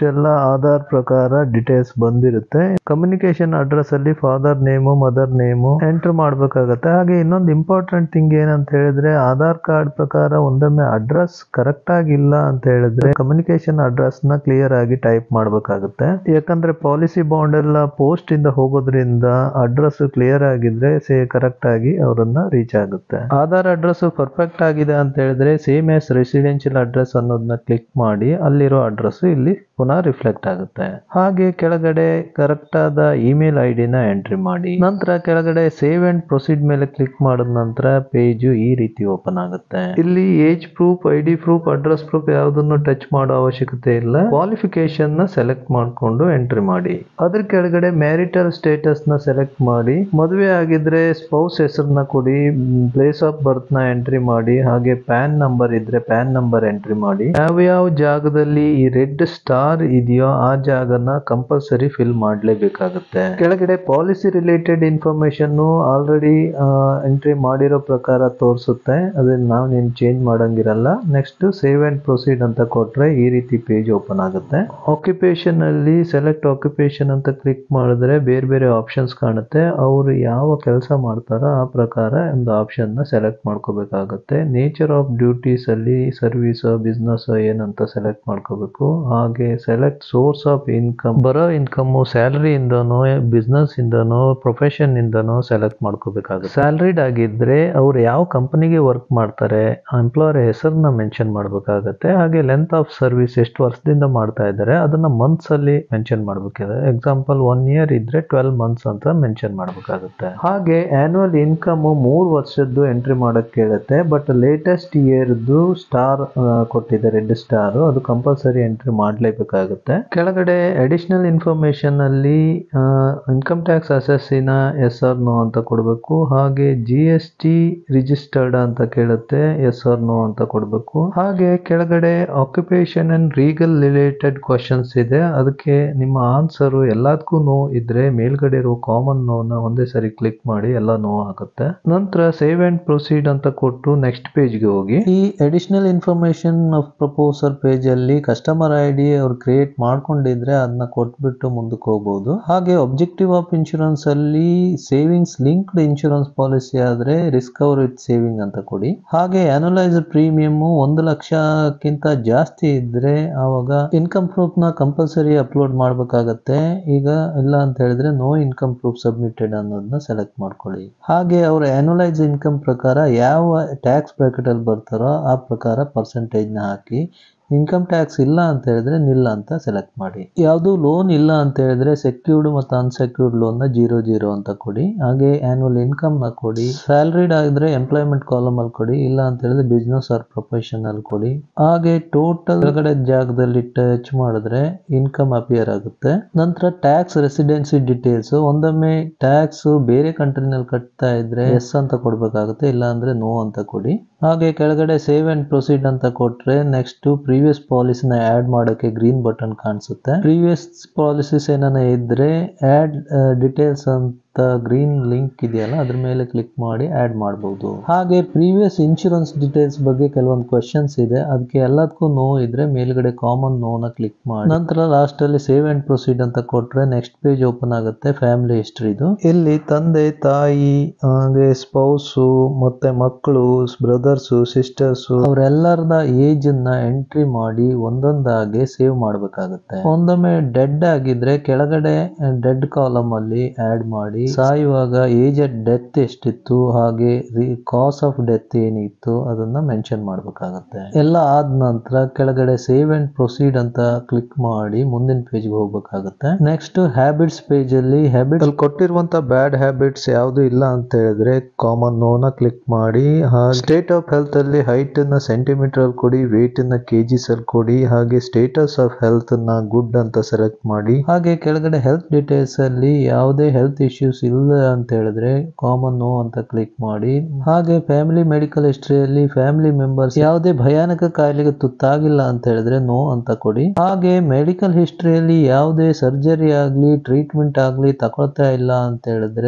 ಇಷ್ಟೆಲ್ಲ ಆಧಾರ್ ಪ್ರಕಾರ ಡೀಟೇಲ್ಸ್ ಬಂದಿರುತ್ತೆ ಕಮ್ಯುನಿಕೇಶನ್ ಅಡ್ರೆಸ್ ಅಲ್ಲಿ father name mother name enter ಮಾಡ್ಬೇಕಾಗತ್ತೆ ಹಾಗೆ ಇನ್ನೊಂದು ಇಂಪಾರ್ಟೆಂಟ್ ಥಿಂಗ್ ಏನಂತ ಹೇಳಿದ್ರೆ ಆಧಾರ್ ಕಾರ್ಡ್ ಪ್ರಕಾರ ಒಂದೊಮ್ಮೆ ಅಡ್ರೆಸ್ ಕರೆಕ್ಟ್ ಆಗಿಲ್ಲ ಅಂತ ಹೇಳಿದ್ರೆ ಕಮ್ಯುನಿಕೇಶನ್ ಅಡ್ರೆಸ್ ನ ಕ್ಲಿಯರ್ ಆಗಿ ಟೈಪ್ ಮಾಡ್ಬೇಕಾಗುತ್ತೆ ಯಾಕಂದ್ರೆ ಪಾಲಿಸಿ ಬಾಂಡ್ ಎಲ್ಲ ಪೋಸ್ಟ್ ಇಂದ ಹೋಗೋದ್ರಿಂದ ಅಡ್ರೆಸ್ ಕ್ಲಿಯರ್ ಆಗಿದ್ರೆ ಸೇ ಕರೆಕ್ಟ್ ಆಗಿ ಅವರನ್ನ ರೀಚ್ ಆಗುತ್ತೆ ಆಧಾರ್ ಅಡ್ರೆಸ್ ಪರ್ಫೆಕ್ಟ್ ಆಗಿದೆ ಅಂತ ಹೇಳಿದ್ರೆ ಸೇಮ್ ಎಸ್ ರೆಸಿಡೆನ್ಷಿಯಲ್ ಅಡ್ರೆಸ್ ಅನ್ನೋದನ್ನ ಕ್ಲಿಕ್ ಮಾಡಿ ಅಲ್ಲಿರೋ ಅಡ್ರೆಸ್ ಇಲ್ಲಿ ಪುನಃ ರಿಫ್ಲೆಕ್ಟ್ ಆಗುತ್ತೆ ಹಾಗೆ ಕೆಳಗಡೆ ಕರೆಕ್ಟ್ ಆದ ಇಮೇಲ್ ಐ ಡಿನ ಎಂಟ್ರಿ ಮಾಡಿ ನಂತರ ಕೆಳಗಡೆ ಸೇವ್ ಅಂಡ್ ಪ್ರೊಸೀಡ್ ಮೇಲೆ ಕ್ಲಿಕ್ ಮಾಡಿದ ನಂತರ ಪೇಜ್ ಈ ರೀತಿ ಓಪನ್ ಆಗುತ್ತೆ ಇಲ್ಲಿ age proof I D proof address proof ಯಾವುದನ್ನು ಟಚ್ ಮಾಡೋ ಅವಶ್ಯಕತೆ ಇಲ್ಲ ಕ್ವಾಲಿಫಿಕೇಶನ್ ನ ಸೆಲೆಕ್ಟ್ ಮಾಡಿಕೊಂಡು ಎಂಟ್ರಿ ಮಾಡಿ ಅದ್ರ ಕೆಳಗಡೆ ಮ್ಯಾರಿಟಲ್ ಸ್ಟೇಟಸ್ ನ ಸೆಲೆಕ್ಟ್ ಮಾಡಿ ಮದುವೆ ಆಗಿದ್ರೆ ಸ್ಪೌಸ್ ಹೆಸರನ್ನ ಕೊಡಿ ಪ್ಲೇಸ್ ಆಫ್ ಬರ್ತ್ ನ ಎಂಟ್ರಿ ಮಾಡಿ ಹಾಗೆ ಪ್ಯಾನ್ ನಂಬರ್ ಇದ್ರೆ ಪ್ಯಾನ್ ನಂಬರ್ ಎಂಟ್ರಿ ಮಾಡಿ ಯಾವ್ಯಾವ ಜಾಗದಲ್ಲಿ ಈ ರೆಡ್ ಸ್ಟಾರ್ ಇದೆಯೋ ಆ ಜಾಗನ ಕಂಪಲ್ಸರಿ ಫಿಲ್ ಮಾಡಲೇಬೇಕಾಗುತ್ತೆ ಕೆಳಗಡೆ policy related information already entry ಮಾಡಿರೋ ಪ್ರಕಾರ ತೋರಿಸುತ್ತೆ ಅದನ್ನ ನಾವು ನೀನು ಚೇಂಜ್ ಮಾಡಂಗಿರಲ್ಲ ನೆಕ್ಸ್ಟ್ ಸೇವ್ ಅಂಡ್ ಪ್ರೊಸೀಡ್ ಅಂತ ಕೊಟ್ರೆ ಈ ರೀತಿ ಪೇಜ್ ಓಪನ್ ಆಗುತ್ತೆ ಆಕ್ಯುಪೇಷನ್ ಅಲ್ಲಿ ಸೆಲೆಕ್ಟ್ ಆಕ್ಯುಪೇಷನ್ ಅಂತ ಕ್ಲಿಕ್ ಮಾಡಿದ್ರೆ ಬೇರೆ ಬೇರೆ ಆಪ್ಷನ್ಸ್ ಕಾಣುತ್ತೆ ಅವರು ಯಾವ ಕೆಲಸ ಮಾಡ್ತಾರೋ ಆ ಪ್ರಕಾರ ಒಂದು ಆಪ್ಷನ್ ನ ಸೆಲೆಕ್ಟ್ ಮಾಡ್ಕೋಬೇಕಾಗುತ್ತೆ ನೇಚರ್ ಆಫ್ ಡ್ಯೂಟೀಸ್ ಅಲ್ಲಿ ಸರ್ವಿಸ್ ಬಿಸ್ನೆಸ್ ಏನಂತ ಸೆಲೆಕ್ಟ್ ಮಾಡ್ಕೋಬೇಕು ಹಾಗೆ ಸೆಲೆಕ್ಟ್ ಸೋರ್ಸ್ ಆಫ್ ಇನ್ಕಮ್ ಬರೋ ಇನ್ಕಮ್ ಸ್ಯಾಲರಿ ಇಂದನೋ ಬಿಸ್ನೆಸ್ ಇಂದನೋ ಪ್ರೊಫೆಷನ್ ಇಂದನೋ ಸೆಲೆಕ್ಟ್ ಮಾಡ್ಕೋಬೇಕಾಗುತ್ತೆ ಸ್ಯಾಲರಿಡ್ ಆಗಿದ್ರೆ ಅವ್ರು ಯಾವ ಕಂಪನಿಗೆ ವರ್ಕ್ ಮಾಡ್ತಾರೆ ಎಂಪ್ಲಾಯರ್ ಹೆಸರನ್ನ ಮೆನ್ಷನ್ ಮಾಡ್ಬೇಕಾಗತ್ತೆ ಹಾಗೆ ಲೆಂತ್ ಆಫ್ ಸರ್ವಿಸ್ ಎಷ್ಟು ವರ್ಷದಿಂದ ಮಾಡ್ತಾ ಇದ್ದಾರೆ ಅದನ್ನ ಮಂತ್ಸ್ ಅಲ್ಲಿ ಮೆನ್ಷನ್ ಮಾಡ್ಬೇಕಿದೆ ಎಕ್ಸಾಂಪಲ್ ಒನ್ ಇಯರ್ ಇದ್ರೆ ಟ್ವೆಲ್ ಮಂತ್ಸ್ ಅಂತ ಮೆನ್ಷನ್ ಮಾಡ್ಬೇಕಾಗುತ್ತೆ ಹಾಗೆ ಆನ್ಯುವಲ್ ಇನ್ಕಮ್ ಮೂರು ವರ್ಷದ್ದು ಎಂಟ್ರಿ ಮಾಡಕ್ ಕೇಳುತ್ತೆ ಬಟ್ ಲೇಟೆಸ್ಟ್ ಇಯರ್ದು ಸ್ಟಾರ್ ಕೊಟ್ಟಿದೆ ರೆಡ್ ಸ್ಟಾರ್ ಅದು ಕಂಪಲ್ಸರಿ ಎಂಟ್ರಿ ಮಾಡಲೇಬೇಕಾಗುತ್ತೆ ಕೆಳಗಡೆ ಅಡಿಷನಲ್ ಇನ್ಫಾರ್ಮೇಶನ್ ಅಲ್ಲಿ ಇನ್ಕಮ್ ಟ್ಯಾಕ್ಸ್ ಅಸೆಸ್ಸಿನ ಎಸ್ ಆರ್ ನೋ ಅಂತ ಕೊಡಬೇಕು ಹಾಗೆ ಜಿ ಎಸ್ ಟಿ ರಿಜಿಸ್ಟರ್ಡ್ ಅಂತ ಕೇಳುತ್ತೆ ಎಸ್ ಆರ್ ನೋ ಅಂತ ಕೊಡಬೇಕು ಹಾಗೆ ಕೆಳಗಡೆ occupation and regal related questions ಇದೆ ಅದಕ್ಕೆ ನಿಮ್ಮ ಆನ್ಸರ್ ಎಲ್ಲದಕ್ಕೂ ನೋ ಇದ್ರೆ ಮೇಲ್ಗಡೆ ಇರೋ ಕಾಮನ್ ನೋನ ಒಂದೇ ಸರಿ ಕ್ಲಿಕ್ ಮಾಡಿ ಎಲ್ಲ ನೋ ಆಗುತ್ತೆ ನಂತರ ಸೇವ್ ಅಂಡ್ ಪ್ರೊಸೀಡ್ ಅಂತ ಕೊಟ್ಟು ನೆಕ್ಸ್ಟ್ ಪೇಜ್ಗೆ ಹೋಗಿ ಈ additional information of proposal page ಅಲ್ಲಿ ಕಸ್ಟಮರ್ ಐ ಡಿ ಅವ್ರು ಕ್ರಿಯೇಟ್ ಮಾಡ್ಕೊಂಡಿದ್ರೆ ಅದನ್ನ ಕೊಟ್ಬಿಟ್ಟು ಮುಂದಕ್ಕೆ ಹೋಗ್ಬೋದು ಹಾಗೆ ಒಬ್ಜೆಕ್ಟಿವ್ ಆಫ್ ಇನ್ಶೂರೆನ್ಸ್ ಅಲ್ಲಿ ಸೇವಿಂಗ್ಸ್ ಲಿಂಕ್ಡ್ ಇನ್ಶೂರೆನ್ಸ್ ಪಾಲಿಸಿ ಆದ್ರೆ ರಿಸ್ಕ್ ಕವರ್ ವಿತ್ ಸೇವಿಂಗ್ ಅಂತ ಕೊಡಿ ಹಾಗೆ ಅನಲೈಸ್ ಪ್ರೀಮಿಯಂ ಒಂದು ಲಕ್ಷಕ್ಕಿಂತ ಜಾಸ್ತಿ ಇದ್ರೆ ಆವಾಗ ಇನ್ಕಮ್ ಪ್ರೂಫ್ ನ ಕಂಪಲ್ಸರಿ ಅಪ್ಲೋಡ್ ಮಾಡ್ಬೇಕಾಗತ್ತೆ ಈಗ ಇಲ್ಲ ಅಂತ ಹೇಳಿದ್ರೆ ನೋ ಇನ್ಕಮ್ ಪ್ರೂಫ್ ಸಬ್ಮಿಟೆಡ್ ಅನ್ನೋದನ್ನ ಸೆಲೆಕ್ಟ್ ಮಾಡ್ಕೊಳ್ಳಿ ಹಾಗೆ ಅವ್ರ ಅನಲೈಸ್ ಇನ್ಕಮ್ ಪ್ರಕಾರ ಯಾವ ಟ್ಯಾಕ್ಸ್ ಬ್ರಾಕೆಟ್ ಅಲ್ಲಿ ಬರ್ತಾರೋ ಆ ಪ್ರಕಾರ ಪರ್ಸೆಂಟೇಜ್ ನ ಹಾಕಿ ಇನ್ಕಮ್ ಟ್ಯಾಕ್ಸ್ ಇಲ್ಲ ಅಂತ ಹೇಳಿದ್ರೆ ನಿಲ್ಲ ಅಂತ ಸೆಲೆಕ್ಟ್ ಮಾಡಿ ಯಾವುದು ಲೋನ್ ಇಲ್ಲ ಅಂತ ಹೇಳಿದ್ರೆ ಸೆಕ್ಯೂರ್ಡ್ ಮತ್ತು ಅನ್ಸೆಕ್ಯೂರ್ಡ್ ಲೋನ್ ನ ಜೀರೋ ಜೀರೋ ಅಂತ ಕೊಡಿ ಹಾಗೆ ಆನ್ಯುವಲ್ ಇನ್ಕಮ್ ನ ಕೊಡಿ ಸ್ಯಾಲರಿಡ್ ಆಗಿದ್ರೆ ಎಂಪ್ಲಾಯ್ಮೆಂಟ್ ಕಾಲಮ್ ಅಲ್ಲಿ ಕೊಡಿ ಇಲ್ಲ ಅಂತ ಹೇಳಿದ್ರೆ ಬಿಸ್ನೆಸ್ ಆರ್ ಪ್ರೊಫೆಷನ್ ಅಲ್ಲಿ ಕೊಡಿ ಹಾಗೆ ಟೋಟಲ್ ಕೆಳಗಡೆ ಜಾಗದಲ್ಲಿ ಟಚ್ ಮಾಡಿದ್ರೆ ಇನ್ಕಮ್ ಅಪಿಯರ್ ಆಗುತ್ತೆ ನಂತರ ಟ್ಯಾಕ್ಸ್ ರೆಸಿಡೆನ್ಸಿ ಡೀಟೇಲ್ಸ್ ಒಂದೊಮ್ಮೆ ಟ್ಯಾಕ್ಸ್ ಬೇರೆ ಕಂಟ್ರಿನಲ್ಲಿ ಕಟ್ತಾ ಇದ್ರೆ ಎಸ್ ಅಂತ ಕೊಡ್ಬೇಕಾಗುತ್ತೆ ಇಲ್ಲ ಅಂದ್ರೆ ನೋ ಅಂತ ಕೊಡಿ ಹಾಗೆ ಕೆಳಗಡೆ ಸೇವ್ ಅಂಡ್ ಪ್ರೊಸೀಡ್ ಅಂತ ಕೊಟ್ರೆ ನೆಕ್ಸ್ಟ್ ಪ್ರೀವಿಯಸ್ ಪಾಲಿಸಿನ ಆಡ್ ಮಾಡೋಕೆ ಗ್ರೀನ್ ಬಟನ್ ಕಾಣಿಸುತ್ತೆ ಪ್ರೀವಿಯಸ್ ಪಾಲಿಸೀಸ್ ಏನಾನ ಇದ್ರೆ ಆಡ್ ಡೀಟೇಲ್ಸ್ ಅಂತ ಗ್ರೀನ್ ಲಿಂಕ್ ಇದೆಯಲ್ಲ ಅದ್ರ ಮೇಲೆ ಕ್ಲಿಕ್ ಮಾಡಿ ಆಡ್ ಮಾಡಬಹುದು ಹಾಗೆ ಪ್ರೀವಿಯಸ್ ಇನ್ಶೂರೆನ್ಸ್ ಡೀಟೇಲ್ಸ್ ಬಗ್ಗೆ ಕೆಲವೊಂದು ಕ್ವಶನ್ಸ್ ಇದೆ ಅದಕ್ಕೆ ಎಲ್ಲದಕ್ಕೂ ನೋ ಇದ್ರೆ ಮೇಲ್ಗಡೆ ಕಾಮನ್ ನೋನ ಕ್ಲಿಕ್ ಮಾಡಿ ನಂತರ ಲಾಸ್ಟ್ ಅಲ್ಲಿ ಸೇವ್ ಅಂಡ್ ಪ್ರೊಸೀಡ್ ಅಂತ ಕೊಟ್ರೆ ನೆಕ್ಸ್ಟ್ ಪೇಜ್ ಓಪನ್ ಆಗುತ್ತೆ ಫ್ಯಾಮಿಲಿ ಹಿಸ್ಟ್ರಿದು ಇಲ್ಲಿ ತಂದೆ ತಾಯಿ ಹಾಗೆ ಸ್ಪೌಸು ಮತ್ತೆ ಮಕ್ಕಳು ಬ್ರದರ್ಸ್ ಸಿಸ್ಟರ್ಸ್ ಅವರೆಲ್ಲರದ ಏಜ್ ನ ಎಂಟ್ರಿ ಮಾಡಿ ಒಂದೊಂದಾಗಿ ಸೇವ್ ಮಾಡಬೇಕಾಗುತ್ತೆ ಒಂದೊಮ್ಮೆ ಡೆಡ್ ಆಗಿದ್ರೆ ಕೆಳಗಡೆ ಡೆಡ್ ಕಾಲಮ್ ಅಲ್ಲಿ ಆಡ್ ಮಾಡಿ ಸಾಯುವಾಗ ಏಜ್ ಅಟ್ ಡೆತ್ ಎಷ್ಟಿತ್ತು ಹಾಗೆ ಕಾಸ್ ಆಫ್ ಡೆತ್ ಏನಿತ್ತು ಅದನ್ನ ಮೆನ್ಷನ್ ಮಾಡಬೇಕಾಗುತ್ತೆ ಎಲ್ಲ ಆದ ನಂತರ ಕೆಳಗಡೆ ಸೇವ್ ಅಂಡ್ ಪ್ರೊಸೀಡ್ ಅಂತ ಕ್ಲಿಕ್ ಮಾಡಿ ಮುಂದಿನ ಪೇಜ್ಗೆ ಹೋಗ್ಬೇಕಾಗುತ್ತೆ ನೆಕ್ಸ್ಟ್ ಹ್ಯಾಬಿಟ್ಸ್ ಪೇಜ್ ಅಲ್ಲಿ ಹ್ಯಾಬಿಟ್ ಅಲ್ಲಿ ಕೊಟ್ಟಿರುವಂತ ಬ್ಯಾಡ್ ಹ್ಯಾಬಿಟ್ಸ್ ಯಾವುದು ಇಲ್ಲ ಅಂತ ಹೇಳಿದ್ರೆ ಕಾಮನ್ ನೋನ ಕ್ಲಿಕ್ ಮಾಡಿ ಸ್ಟೇಟ್ ಆಫ್ ಹೆಲ್ತ್ ಅಲ್ಲಿ ಹೈಟ್ ನ ಸೆಂಟಿಮೀಟರ್ ಅಲ್ಲಿ ಕೊಡಿ ವೇಟ್ ನ ಕೆಜಿಸ್ ಅಲ್ಲಿ ಕೊಡಿ ಹಾಗೆ ಸ್ಟೇಟಸ್ ಆಫ್ ಹೆಲ್ತ್ ನ ಗುಡ್ ಅಂತ ಸೆಲೆಕ್ಟ್ ಮಾಡಿ ಹಾಗೆ ಕೆಳಗಡೆ ಹೆಲ್ತ್ ಡೀಟೇಲ್ಸ್ ಅಲ್ಲಿ ಯಾವುದೇ ಹೆಲ್ತ್ ಇಶ್ಯೂಸ್ ಇಲ್ಲ ಅಂತ ಹೇಳಿದ್ರೆ ಕಾಮನ್ ನೋ ಅಂತ ಕ್ಲಿಕ್ ಮಾಡಿ ಹಾಗೆ ಫ್ಯಾಮಿಲಿ ಮೆಡಿಕಲ್ ಹಿಸ್ಟ್ರಿಯಲ್ಲಿ ಫ್ಯಾಮಿಲಿ ಮೆಂಬರ್ಸ್ ಯಾವುದೇ ಭಯಾನಕ ಕಾಯಿಲೆಗೆ ತುತ್ತಾಗಿಲ್ಲ ಅಂತ ಹೇಳಿದ್ರೆ ನೋ ಅಂತ ಕೊಡಿ ಹಾಗೆ ಮೆಡಿಕಲ್ ಹಿಸ್ಟ್ರಿಯಲ್ಲಿ ಯಾವುದೇ ಸರ್ಜರಿ ಆಗ್ಲಿ ಟ್ರೀಟ್ಮೆಂಟ್ ಆಗ್ಲಿ ತಗೊಳ್ತಾ ಇಲ್ಲ ಅಂತ ಹೇಳಿದ್ರೆ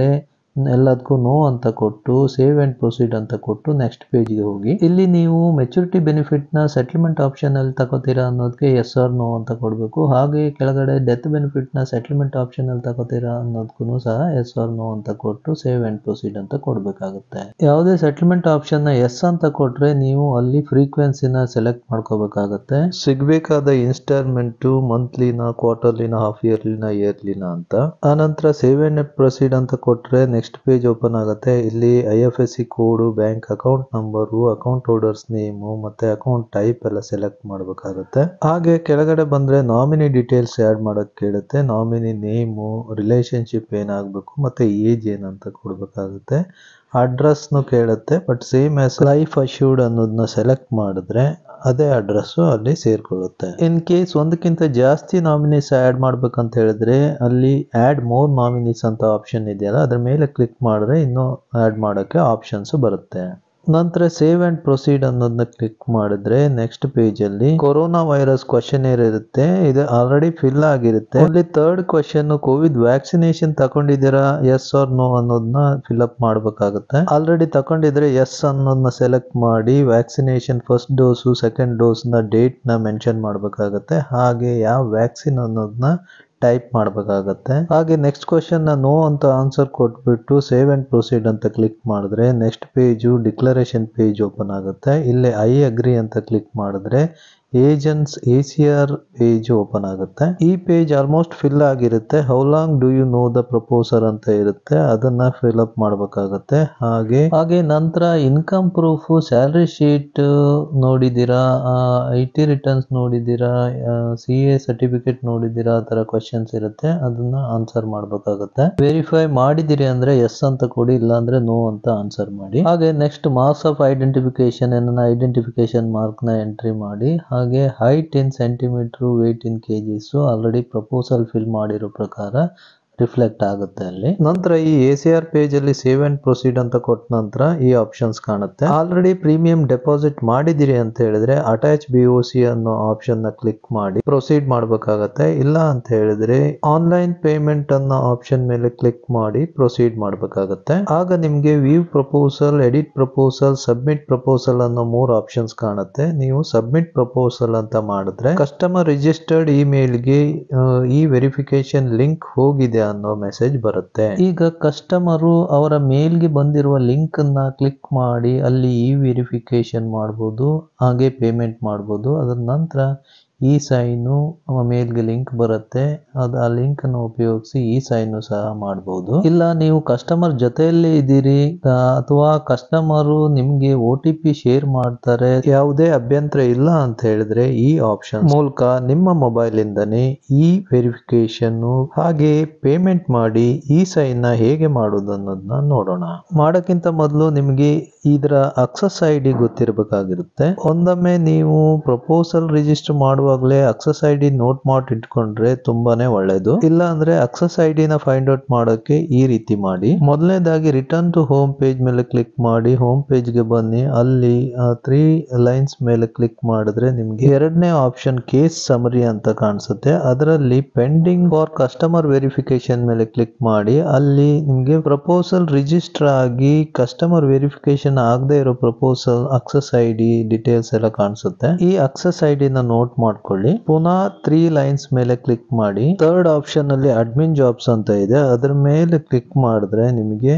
ಎಲ್ಲದಕ್ಕೂ ನೋ ಅಂತ ಕೊಟ್ಟು ಸೇವ್ ಅಂಡ್ ಪ್ರೊಸೀಡ್ ಅಂತ ಕೊಟ್ಟು ನೆಕ್ಸ್ಟ್ ಪೇಜ್ಗೆ ಹೋಗಿ ಇಲ್ಲಿ ನೀವು ಮೆಚುರಿಟಿ ಬೆನಿಫಿಟ್ ನ ಸೆಟಲ್ಮೆಂಟ್ ಆಪ್ಷನ್ ಅಲ್ಲಿ ತಗೋತೀರಾ ಅನ್ನೋದಕ್ಕೆ ಎಸ್ ಆರ್ ನೋ ಅಂತ ಕೊಡಬೇಕು ಹಾಗೆ ಕೆಳಗಡೆ ಡೆತ್ ಬೆನಿಫಿಟ್ ನ ಸೆಟಲ್ಮೆಂಟ್ ಆಪ್ಷನ್ ಅಲ್ಲಿ ತಗೋತೀರಾ ಅನ್ನೋದಕ್ಕೂ ಸಹ ಎಸ್ ಆರ್ ನೋ ಅಂತ ಕೊಟ್ಟು ಸೇವ್ ಅಂಡ್ ಪ್ರೊಸೀಡ್ ಅಂತ ಕೊಡಬೇಕಾಗುತ್ತೆ ಯಾವುದೇ ಸೆಟಲ್ಮೆಂಟ್ ಆಪ್ಷನ್ ನ ಎಸ್ ಅಂತ ಕೊಟ್ರೆ ನೀವು ಅಲ್ಲಿ ಫ್ರೀಕ್ವೆನ್ಸಿನ ಸೆಲೆಕ್ಟ್ ಮಾಡ್ಕೋಬೇಕಾಗತ್ತೆ ಸಿಗ್ಬೇಕಾದ ಇನ್ಸ್ಟಾಲ್ಮೆಂಟ್ ಮಂತ್ಲಿನ ಕ್ವಾರ್ಟರ್ಲಿನ ಹಾಫ್ ಇಯರ್ಲಿನ ಇಯರ್ಲಿನ ಅಂತ ಆನಂತರ ಸೇವ್ ಅಂಡ್ ಪ್ರೊಸೀಡ್ ಅಂತ ಕೊಟ್ರೆ ನೆಕ್ಸ್ಟ್ ಪೇಜ್ ಓಪನ್ ಆಗುತ್ತೆ ಇಲ್ಲಿ I F S C code bank account number account holders name ಮತ್ತೆ ಅಕೌಂಟ್ ಟೈಪ್ ಎಲ್ಲ ಸೆಲೆಕ್ಟ್ ಮಾಡಬೇಕಾಗುತ್ತೆ ಹಾಗೆ ಕೆಳಗಡೆ ಬಂದ್ರೆ ನಾಮಿನಿ ಡೀಟೇಲ್ಸ್ ಆಡ್ ಮಾಡಕ್ ಕೇಳುತ್ತೆ ನಾಮಿನಿ ನೇಮು ರಿಲೇಶನ್ಶಿಪ್ ಏನಾಗಬೇಕು ಮತ್ತೆ ಏಜ್ ಏನಂತ ಕೊಡಬೇಕಾಗುತ್ತೆ ಅಡ್ರೆಸ್ನು ಕೇಳುತ್ತೆ but same as life assured ಅನ್ನೋದನ್ನ ಸೆಲೆಕ್ಟ್ ಮಾಡಿದ್ರೆ ಅದೇ ಅಡ್ರೆಸ್ ಅಲ್ಲಿ ಸೇರ್ಕೊಳ್ಳುತ್ತೆ ಇನ್ ಕೇಸ್ ಒಂದಕ್ಕಿಂತ ಜಾಸ್ತಿ ನಾಮಿನೀಸ್ ಆಡ್ ಮಾಡ್ಬೇಕಂತ ಹೇಳಿದ್ರೆ ಅಲ್ಲಿ ಆಡ್ ಮೋರ್ ನಾಮಿನೀಸ್ ಅಂತ ಆಪ್ಷನ್ ಇದೆಯಲ್ಲ ಅದ್ರ ಮೇಲೆ ಕ್ಲಿಕ್ ಮಾಡಿದ್ರೆ ಇನ್ನೂ ಆಡ್ ಮಾಡೋಕ್ಕೆ ಆಪ್ಷನ್ಸ್ ಬರುತ್ತೆ ನಂತರ ಸೇವ್ ಅಂಡ್ ಪ್ರೊಸೀಡ್ ಅನ್ನೋದನ್ನ ಕ್ಲಿಕ್ ಮಾಡಿದ್ರೆ ನೆಕ್ಸ್ಟ್ ಪೇಜ್ ಅಲ್ಲಿ ಕೊರೋನಾ ವೈರಸ್ ಕ್ವಶನ್ ಇರುತ್ತೆ ಇದು ಆಲ್ರೆಡಿ ಫಿಲ್ ಆಗಿರುತ್ತೆ ಅಲ್ಲಿ ಥರ್ಡ್ ಕ್ವಶನ್ ಕೋವಿಡ್ ವ್ಯಾಕ್ಸಿನೇಷನ್ ತಗೊಂಡಿದ್ದೀರಾ ಎಸ್ ಆರ್ ನೋ ಅನ್ನೋದನ್ನ ಫಿಲ್ ಅಪ್ ಮಾಡಬೇಕಾಗುತ್ತೆ ಆಲ್ರೆಡಿ ತಗೊಂಡಿದ್ರೆ ಎಸ್ ಅನ್ನೋದನ್ನ ಸೆಲೆಕ್ಟ್ ಮಾಡಿ vaccination first dose second dose ನ ಡೇಟ್ ನ ಮೆನ್ಷನ್ ಮಾಡಬೇಕಾಗುತ್ತೆ ಹಾಗೆ ಯಾವ ವ್ಯಾಕ್ಸಿನ್ ಅನ್ನೋದನ್ನ ಟೈಪ್ ಮಾಡಬೇಕಾಗತ್ತೆ ಹಾಗೆ ನೆಕ್ಸ್ಟ್ ಕ್ವಶನ್ ನೋ ಅಂತ ಆನ್ಸರ್ ಕೊಟ್ಬಿಟ್ಟು ಸೇವ್ ಅಂಡ್ ಪ್ರೊಸೀಡ್ ಅಂತ ಕ್ಲಿಕ್ ಮಾಡಿದ್ರೆ next page declaration page open ಆಗುತ್ತೆ ಇಲ್ಲಿ ಐ ಅಗ್ರಿ ಅಂತ ಕ್ಲಿಕ್ ಮಾಡಿದ್ರೆ agents A C R page open ಆಗುತ್ತೆ ಈ ಪೇಜ್ ಆಲ್ಮೋಸ್ಟ್ ಫಿಲ್ ಆಗಿರುತ್ತೆ how long do you know the proposer ಅಂತ ಇರುತ್ತೆ ಅದನ್ನ ಫಿಲ್ ಅಪ್ ಮಾಡಬೇಕಾಗತ್ತೆ ಹಾಗೆ ಹಾಗೆ ನಂತರ ಇನ್ಕಮ್ ಪ್ರೂಫ್ ಸ್ಯಾಲ್ರಿ ಶೀಟ್ ನೋಡಿದ್ದೀರಾ ಐ ಟಿ ರಿಟರ್ನ್ಸ್ ನೋಡಿದ್ದೀರಾ ಸಿ ಎ ಸರ್ಟಿಫಿಕೇಟ್ ನೋಡಿದ್ದೀರಾ ಆ ತರ ಕ್ವಶನ್ಸ್ ಇರುತ್ತೆ ಅದನ್ನ ಆನ್ಸರ್ ಮಾಡಬೇಕಾಗುತ್ತೆ ವೆರಿಫೈ ಮಾಡಿದಿರಿ ಅಂದ್ರೆ ಎಸ್ ಅಂತ ಕೊಡಿ ಇಲ್ಲ ಅಂದ್ರೆ ನೋ ಅಂತ ಆನ್ಸರ್ ಮಾಡಿ ಹಾಗೆ next marks of identification identification mark ನ ಎಂಟ್ರಿ ಮಾಡಿ ಹಾಗೆ height in centimeter weight in KGs already proposal fill ಮಾಡಿರೋ ಪ್ರಕಾರ ರಿಫ್ಲೆಕ್ಟ್ ಆಗುತ್ತೆ ಅಲ್ಲಿ ನಂತರ ಈ ಎ ಸಿ ಆರ್ ಪೇಜ್ ಅಲ್ಲಿ ಸೇವ್ ಅಂಡ್ ಪ್ರೊಸೀಡ್ ಅಂತ ಕೊಟ್ಟ ನಂತರ ಈ ಆಪ್ಷನ್ಸ್ ಕಾಣುತ್ತೆ ಆಲ್ರೆಡಿ ಪ್ರೀಮಿಯಂ ಡೆಪಾಸಿಟ್ ಮಾಡಿದಿರಿ ಅಂತ ಹೇಳಿದ್ರೆ ಅಟ್ಯಾಚ್ ಬಿ ಒ ಸಿ ಅನ್ನೋ ಆಪ್ಷನ್ ನ ಕ್ಲಿಕ್ ಮಾಡಿ ಪ್ರೊಸೀಡ್ ಮಾಡಬೇಕಾಗತ್ತೆ ಇಲ್ಲ ಅಂತ ಹೇಳಿದ್ರೆ ಆನ್ಲೈನ್ ಪೇಮೆಂಟ್ ಅನ್ನೋ ಆಪ್ಷನ್ ಮೇಲೆ ಕ್ಲಿಕ್ ಮಾಡಿ ಪ್ರೊಸೀಡ್ ಮಾಡಬೇಕಾಗತ್ತೆ ಆಗ ನಿಮ್ಗೆ view proposal edit proposal submit proposal ಅನ್ನೋ ಮೂರು ಆಪ್ಷನ್ಸ್ ಕಾಣುತ್ತೆ ನೀವು ಸಬ್ಮಿಟ್ ಪ್ರಪೋಸಲ್ ಅಂತ ಮಾಡಿದ್ರೆ ಕಸ್ಟಮರ್ ರಿಜಿಸ್ಟರ್ಡ್ ಇಮೇಲ್ಗೆ ಈ ವೆರಿಫಿಕೇಶನ್ ಲಿಂಕ್ ಹೋಗಿದೆ ಅನ್ನೋ ಮೆಸೇಜ್ ಬರುತ್ತೆ ಈಗ ಕಸ್ಟಮರು ಅವರ ಮೇಲ್ಗೆ ಬಂದಿರುವ ಲಿಂಕ್ ಅನ್ನ ಕ್ಲಿಕ್ ಮಾಡಿ ಅಲ್ಲಿ ಈ ವೆರಿಫಿಕೇಶನ್ ಮಾಡ್ಬೋದು ಹಾಗೆ ಪೇಮೆಂಟ್ ಮಾಡ್ಬೋದು ಅದರ ನಂತರ ಈ ಸೈನು ಮೇಲ್ಗೆ ಲಿಂಕ್ ಬರುತ್ತೆ ಅದು ಆ ಲಿಂಕ್ ಅನ್ನು ಉಪಯೋಗಿಸಿ ಈ ಸೈನು ಸಹ ಮಾಡಬಹುದು ಇಲ್ಲ ನೀವು ಕಸ್ಟಮರ್ ಜೊತೆಯಲ್ಲಿ ಇದ್ದೀರಿ ಅಥವಾ ಕಸ್ಟಮರು ನಿಮ್ಗೆ ಒ ಟಿ ಪಿ ಶೇರ್ ಮಾಡ್ತಾರೆ ಯಾವುದೇ ಅಭ್ಯಂತರ ಇಲ್ಲ ಅಂತ ಹೇಳಿದ್ರೆ ಈ ಆಪ್ಷನ್ ಮೂಲಕ ನಿಮ್ಮ ಮೊಬೈಲ್ ಇಂದನೇ ಈ ವೆರಿಫಿಕೇಶನ್ ಹಾಗೆ ಪೇಮೆಂಟ್ ಮಾಡಿ ಈ ಸೈನ್ ನ ಹೇಗೆ ಮಾಡೋದು ಅನ್ನೋದನ್ನ ನೋಡೋಣ ಮಾಡೋಕ್ಕಿಂತ ಮೊದಲು ನಿಮಗೆ ಇದರ ಅಕ್ಸಸ್ ಐ ಡಿ ಗೊತ್ತಿರಬೇಕಾಗಿರುತ್ತೆ ಒಂದೊಮ್ಮೆ ನೀವು ಪ್ರಪೋಸಲ್ ರಿಜಿಸ್ಟರ್ ಮಾಡುವಾಗಲೇ ಅಕ್ಸಸ್ ಐ ಡಿ ನೋಟ್ ಮಾಡಿ ಇಟ್ಕೊಂಡ್ರೆ ತುಂಬಾನೇ ಒಳ್ಳೇದು ಇಲ್ಲ ಅಂದ್ರೆ ಅಕ್ಸಸ್ ಐ ಡಿ ನ ಫೈಂಡ್ ಔಟ್ ಮಾಡೋಕೆ ಈ ರೀತಿ ಮಾಡಿ ಮೊದಲನೇದಾಗಿ ರಿಟರ್ನ್ ಟು ಹೋಮ್ ಪೇಜ್ ಮೇಲೆ ಕ್ಲಿಕ್ ಮಾಡಿ ಹೋಮ್ ಪೇಜ್ ಗೆ ಬನ್ನಿ ಅಲ್ಲಿ ತ್ರೀ ಲೈನ್ಸ್ ಮೇಲೆ ಕ್ಲಿಕ್ ಮಾಡಿದ್ರೆ ನಿಮ್ಗೆ ಎರಡನೇ ಆಪ್ಷನ್ ಕೇಸ್ ಸಮರಿ ಅಂತ ಕಾಣಿಸುತ್ತೆ ಅದರಲ್ಲಿ ಪೆಂಡಿಂಗ್ ಫಾರ್ ಕಸ್ಟಮರ್ ವೆರಿಫಿಕೇಶನ್ ಮೇಲೆ ಕ್ಲಿಕ್ ಮಾಡಿ ಅಲ್ಲಿ ನಿಮ್ಗೆ ಪ್ರಪೋಸಲ್ ರಿಜಿಸ್ಟರ್ ಆಗಿ ಕಸ್ಟಮರ್ ವೆರಿಫಿಕೇಶನ್ ಆಗದೆ ಇರೋ proposal access I D details ಎಲ್ಲ ಕಾಣಿಸುತ್ತೆ ಈ ಅಕ್ಸಸ್ ಐ ಡಿ ನ ನೋಟ್ ಮಾಡ್ಕೊಳ್ಳಿ ಪುನಃ ತ್ರೀ ಲೈನ್ಸ್ ಮೇಲೆ ಕ್ಲಿಕ್ ಮಾಡಿ ಥರ್ಡ್ ಆಪ್ಷನ್ ಅಲ್ಲಿ ಅಡ್ಮಿನ್ ಜಾಬ್ಸ್ ಅಂತ ಇದೆ ಅದ್ರ ಮೇಲೆ ಕ್ಲಿಕ್ ಮಾಡಿದ್ರೆ ನಿಮಗೆ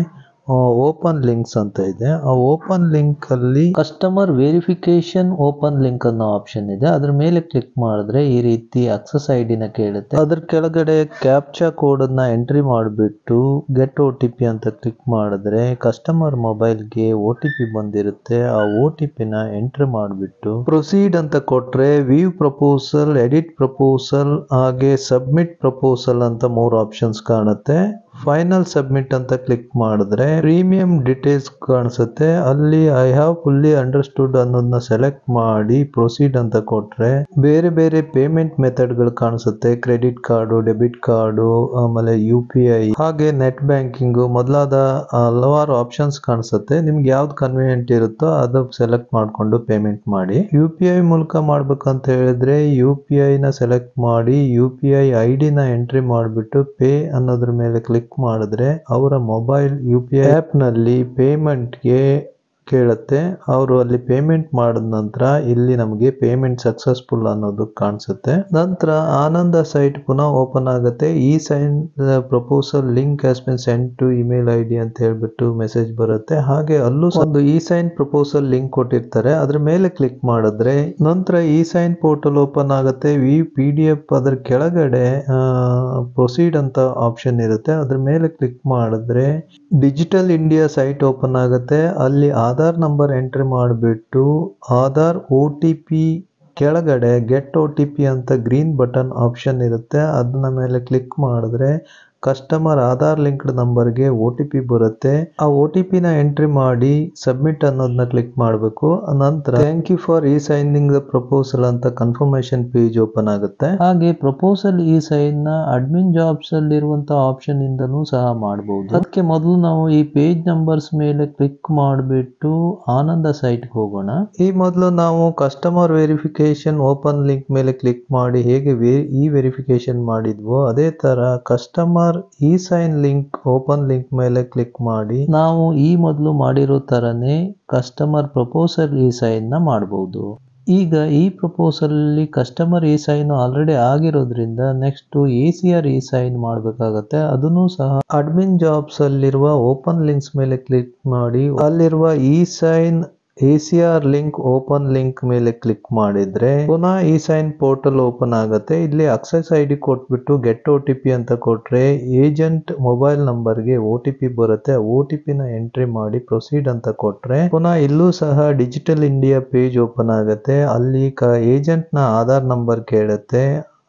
ಓಪನ್ ಲಿಂಕ್ಸ್ ಅಂತ ಇದೆ ಆ ಓಪನ್ ಲಿಂಕ್ ಅಲ್ಲಿ ಕಸ್ಟಮರ್ ವೆರಿಫಿಕೇಶನ್ ಓಪನ್ ಲಿಂಕ್ ಅನ್ನೋ ಆಪ್ಷನ್ ಇದೆ ಅದ್ರ ಮೇಲೆ ಕ್ಲಿಕ್ ಮಾಡಿದ್ರೆ ಈ ರೀತಿ ಅಕ್ಸಸ್ ಐ ನ ಕೇಳುತ್ತೆ ಅದ್ರ ಕೆಳಗಡೆ ಕ್ಯಾಪ್ಚಾ ಕೋಡ್ ಅನ್ನ ಎಂಟ್ರಿ ಮಾಡಿಬಿಟ್ಟು ಗೆಟ್ ಒ ಟಿ ಪಿ ಅಂತ ಕ್ಲಿಕ್ ಮಾಡಿದ್ರೆ ಕಸ್ಟಮರ್ ಮೊಬೈಲ್ಗೆ ಒ ಟಿ ಪಿ ಬಂದಿರುತ್ತೆ ಆ ಒ ಟಿ ಪಿನ ಎಂಟ್ರಿ ಮಾಡಿಬಿಟ್ಟು ಪ್ರೊಸೀಡ್ ಅಂತ ಕೊಟ್ರೆ ವ್ಯೂ ಪ್ರಪೋಸಲ್ ಎಡಿಟ್ ಪ್ರಪೋಸಲ್ ಹಾಗೆ ಸಬ್ಮಿಟ್ ಪ್ರಪೋಸಲ್ ಅಂತ ಮೂರು ಆಪ್ಷನ್ಸ್ ಕಾಣುತ್ತೆ ಫೈನಲ್ ಸಬ್ಮಿಟ್ ಅಂತ ಕ್ಲಿಕ್ ಮಾಡಿದ್ರೆ ಪ್ರೀಮಿಯಂ ಡೀಟೇಲ್ಸ್ ಕಾಣಿಸುತ್ತೆ ಅಲ್ಲಿ ಐ ಹ್ಯಾವ್ ಫುಲ್ಲಿ ಅಂಡರ್ಸ್ಟುಡ್ ಅನ್ನೋದನ್ನ ಸೆಲೆಕ್ಟ್ ಮಾಡಿ ಪ್ರೊಸೀಡ್ ಅಂತ ಕೊಟ್ರೆ ಬೇರೆ ಬೇರೆ ಪೇಮೆಂಟ್ ಮೆಥಡ್ ಗಳು ಕಾಣಿಸುತ್ತೆ ಕ್ರೆಡಿಟ್ ಕಾರ್ಡು ಡೆಬಿಟ್ ಕಾರ್ಡು ಆಮೇಲೆ ಯು ಪಿ ಐ ಹಾಗೆ ನೆಟ್ ಬ್ಯಾಂಕಿಂಗ್ ಮೊದಲಾದ ಹಲವಾರು ಆಪ್ಷನ್ಸ್ ಕಾಣಿಸುತ್ತೆ ನಿಮ್ಗೆ ಯಾವ್ದು ಕನ್ವೀನಿಯಂಟ್ ಇರುತ್ತೋ ಅದು ಸೆಲೆಕ್ಟ್ ಮಾಡಿಕೊಂಡು ಪೇಮೆಂಟ್ ಮಾಡಿ ಯು ಪಿ ಐ ಮೂಲಕ ಮಾಡ್ಬೇಕಂತ ಹೇಳಿದ್ರೆ ಯು ಪಿ ಐ ನ ಸೆಲೆಕ್ಟ್ ಮಾಡಿ U P I I D ನ ಎಂಟ್ರಿ ಮಾಡಿಬಿಟ್ಟು ಪೇ ಅನ್ನೋದ್ರ ಮೇಲೆ ಕ್ಲಿಕ್ ಕ್ಲಿಕ್ ಮಾಡಿದ್ರೆ ಅವರ ಮೊಬೈಲ್ ಯು ಪಿ ಐ ಆ್ಯಪ್ನಲ್ಲಿ ಪೇಮೆಂಟ್ಗೆ ಕೇಳುತ್ತೆ ಅವರು ಅಲ್ಲಿ ಪೇಮೆಂಟ್ ಮಾಡಿದ ನಂತರ ಇಲ್ಲಿ ನಮಗೆ ಪೇಮೆಂಟ್ ಸಕ್ಸಸ್ಫುಲ್ ಅನ್ನೋದು ಕಾಣಿಸುತ್ತೆ ನಂತರ ಆನಂದ ಸೈಟ್ ಪುನಃ ಓಪನ್ ಆಗುತ್ತೆ e sign proposal link has been send to email I D ಅಂತ ಹೇಳ್ಬಿಟ್ಟು ಮೆಸೇಜ್ ಬರುತ್ತೆ ಹಾಗೆ ಅಲ್ಲೂ ಸಹ ಒಂದು ಇ ಸೈನ್ ಪ್ರಪೋಸಲ್ ಲಿಂಕ್ ಕೊಟ್ಟಿರ್ತಾರೆ ಅದ್ರ ಮೇಲೆ ಕ್ಲಿಕ್ ಮಾಡಿದ್ರೆ ನಂತರ ಇ ಸೈನ್ ಪೋರ್ಟಲ್ ಓಪನ್ ಆಗುತ್ತೆ ಈ ಪಿ ಡಿ ಎಫ್ ಅದ್ರ ಕೆಳಗಡೆ ಪ್ರೊಸೀಡ್ ಅಂತ ಆಪ್ಷನ್ ಇರುತ್ತೆ ಅದ್ರ ಮೇಲೆ ಕ್ಲಿಕ್ ಮಾಡಿದ್ರೆ ಡಿಜಿಟಲ್ ಇಂಡಿಯಾ ಸೈಟ್ ಓಪನ್ ಆಗುತ್ತೆ ಅಲ್ಲಿ ಆಧಾರ್ ನಂಬರ್ ಎಂಟ್ರಿ ಮಾಡಿಬಿಟ್ಟು ಆಧಾರ್ ಒ ಟಿ ಪಿ ಕೆಳಗಡೆ ಗೆಟ್ ಒ ಟಿ ಪಿ ಅಂತ ಗ್ರೀನ್ ಬಟನ್ ಆಪ್ಷನ್ ಇರುತ್ತೆ ಅದನ್ನ ಮೇಲೆ ಕ್ಲಿಕ್ ಮಾಡಿದ್ರೆ ಕಸ್ಟಮರ್ ಆಧಾರ್ ಲಿಂಕ್ಡ್ ನಂಬರ್ಗೆ ಒ ಟಿ ಪಿ ಬರುತ್ತೆ ಆ ಒ ಟಿ ಪಿನ ಎಂಟ್ರಿ ಮಾಡಿ ಸಬ್ಮಿಟ್ ಅನ್ನೋದನ್ನ ಕ್ಲಿಕ್ ಮಾಡಬೇಕು ನಂತರ thank you for e signing the proposal ಅಂತ ಕನ್ಫರ್ಮೇಶನ್ ಪೇಜ್ ಓಪನ್ ಆಗುತ್ತೆ ಹಾಗೆ ಪ್ರಪೋಸಲ್ ಇ ಸೈನ್ ನ ಅಡ್ಮಿನ್ ಜಾಬ್ಸ್ ಅಲ್ಲಿರುವಂತಹ ಆಪ್ಷನ್ ಇಂದನೂ ಸಹ ಮಾಡಬಹುದು ಅದಕ್ಕೆ ಮೊದಲು ನಾವು ಈ ಪೇಜ್ ನಂಬರ್ಸ್ ಮೇಲೆ ಕ್ಲಿಕ್ ಮಾಡಿಬಿಟ್ಟು ಆನಂದ ಸೈಟ್ ಹೋಗೋಣ ಈ ಮೊದಲು ನಾವು ಕಸ್ಟಮರ್ ವೆರಿಫಿಕೇಶನ್ ಓಪನ್ ಲಿಂಕ್ ಮೇಲೆ ಕ್ಲಿಕ್ ಮಾಡಿ ಹೇಗೆ ಇ ವೆರಿಫಿಕೇಶನ್ ಮಾಡಿದ್ವೋ ಅದೇ ತರ customer e sign link open link ಮೇಲೆ ಕ್ಲಿಕ್ ಮಾಡಿ ನಾವು ಈ ಮೊದಲು ಮಾಡಿರೋ ತರನೇ ಕಸ್ಟಮರ್ ಪ್ರಪೋಸಲ್ ಇ ಸೈನ್ ನ ಮಾಡಬಹುದು ಈಗ ಈ ಪ್ರಪೋಸಲ್ ಅಲ್ಲಿ ಕಸ್ಟಮರ್ ಇ ಸೈನ್ ಆಲ್ರೆಡಿ ಆಗಿರೋದ್ರಿಂದ next A C R e sign ಮಾಡಬೇಕಾಗತ್ತೆ ಅದನ್ನು ಸಹ ಅಡ್ಮಿನ್ ಜಾಬ್ಸ್ ಅಲ್ಲಿರುವ ಓಪನ್ ಲಿಂಕ್ಸ್ ಮೇಲೆ ಕ್ಲಿಕ್ ಮಾಡಿ ಅಲ್ಲಿರುವ e sign A C R link open link ಮೇಲೆ ಕ್ಲಿಕ್ ಮಾಡಿದ್ರೆ ಪುನಃ ಈ ಸೈನ್ ಪೋರ್ಟಲ್ ಓಪನ್ ಆಗುತ್ತೆ ಇಲ್ಲಿ ಅಕ್ಸೆಸ್ ಐ ಡಿ ಕೊಟ್ಬಿಟ್ಟು ಗೆಟ್ ಒ ಟಿ ಪಿ ಅಂತ ಕೊಟ್ರೆ ಏಜೆಂಟ್ ಮೊಬೈಲ್ ನಂಬರ್ಗೆ ಒ ಟಿ ಪಿ ಬರುತ್ತೆ ಒ ಟಿ ಪಿನ ಎಂಟ್ರಿ ಮಾಡಿ ಪ್ರೊಸೀಡ್ ಅಂತ ಕೊಟ್ರೆ ಪುನಃ ಇಲ್ಲೂ ಸಹ ಡಿಜಿಟಲ್ ಇಂಡಿಯಾ ಪೇಜ್ ಓಪನ್ ಆಗುತ್ತೆ ಅಲ್ಲಿ ಕ ಏಜೆಂಟ್ ನ ಆಧಾರ್ ನಂಬರ್ ಕೇಳುತ್ತೆ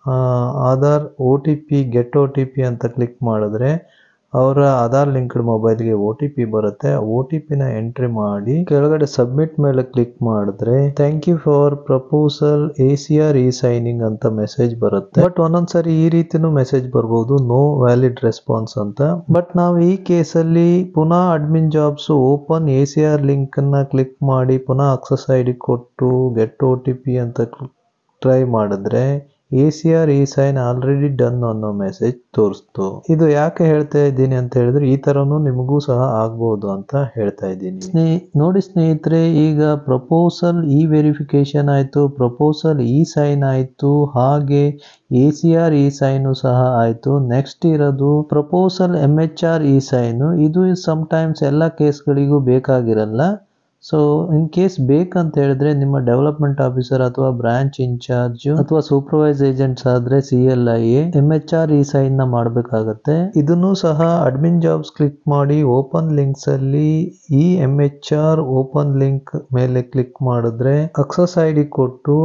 Aadhaar O T P get O T P ಅಂತ ಕ್ಲಿಕ್ ಮಾಡಿದ್ರೆ ಅವರ ಆಧಾರ್ ಲಿಂಕ್ಡ್ ಮೊಬೈಲ್ಗೆ ಒ ಟಿ ಪಿ ಬರುತ್ತೆ ಒ ಟಿ ಪಿನ ಎಂಟ್ರಿ ಮಾಡಿ ಕೆಳಗಡೆ ಸಬ್ಮಿಟ್ ಮೇಲೆ ಕ್ಲಿಕ್ ಮಾಡಿದ್ರೆ thank you for proposal A C R e signing ಅಂತ ಮೆಸೇಜ್ ಬರುತ್ತೆ ಬಟ್ ಒಂದೊಂದ್ಸರಿ ಈ ರೀತಿನೂ ಮೆಸೇಜ್ ಬರ್ಬೋದು ನೋ ವ್ಯಾಲಿಡ್ ರೆಸ್ಪಾನ್ಸ್ ಅಂತ ಬಟ್ ನಾವು ಈ ಕೇಸಲ್ಲಿ ಪುನಃ admin jobs open A C R link ಅನ್ನ ಕ್ಲಿಕ್ ಮಾಡಿ ಪುನಃ ಅಕ್ಸಸ್ ಐ ಡಿ ಕೊಟ್ಟು ಗೆಟ್ ಒ ಟಿ ಪಿ ಅಂತ ಟ್ರೈ ಮಾಡಿದ್ರೆ A C R e sign already done ಅನ್ನೋ ಮೆಸೇಜ್ ತೋರಿಸ್ತು ಇದು ಯಾಕೆ ಹೇಳ್ತಾ ಇದ್ದೀನಿ ಅಂತ ಹೇಳಿದ್ರೆ ಈ ತರನು ನಿಮಗೂ ಸಹ ಆಗ್ಬಹುದು ಅಂತ ಹೇಳ್ತಾ ಇದ್ದೀನಿ ಸ್ನೇಹಿ ನೋಡಿ ಸ್ನೇಹಿತರೆ ಈಗ ಪ್ರಪೋಸಲ್ ಇ ವೆರಿಫಿಕೇಶನ್ ಆಯ್ತು ಪ್ರಪೋಸಲ್ ಇ ಸೈನ್ ಆಯ್ತು ಹಾಗೆ A C R e sign ಸಹ ಆಯ್ತು ನೆಕ್ಸ್ಟ್ ಇರೋದು proposal M H R e sign ಇದು ಸಮ್ಟೈಮ್ಸ್ ಎಲ್ಲ ಕೇಸ್ಗಳಿಗೂ ಬೇಕಾಗಿರಲ್ಲ ಸೊ ಇನ್ ಕೇಸ್ ಬೇಕಂತ ಹೇಳಿದ್ರೆ ನಿಮ್ಮ ಡೆವಲಪ್ಮೆಂಟ್ ಆಫೀಸರ್ ಅಥವಾ ಬ್ರಾಂಚ್ ಇನ್ಚಾರ್ಜ್ ಅಥವಾ ಸೂಪರ್ವೈಸ್ ಏಜೆಂಟ್ಸ್ ಆದ್ರೆ C L I M H R e sign ನ ಮಾಡಬೇಕಾಗತ್ತೆ ಇದನ್ನು ಸಹ ಅಡ್ಮಿನ್ ಜಾಬ್ಸ್ ಕ್ಲಿಕ್ ಮಾಡಿ ಓಪನ್ ಲಿಂಕ್ಸ್ ಅಲ್ಲಿ ಈ M H R open link ಮೇಲೆ ಕ್ಲಿಕ್ ಮಾಡಿದ್ರೆ ಅಕ್ಸಸ್ ಐ ಡಿ ಕೊಟ್ಟು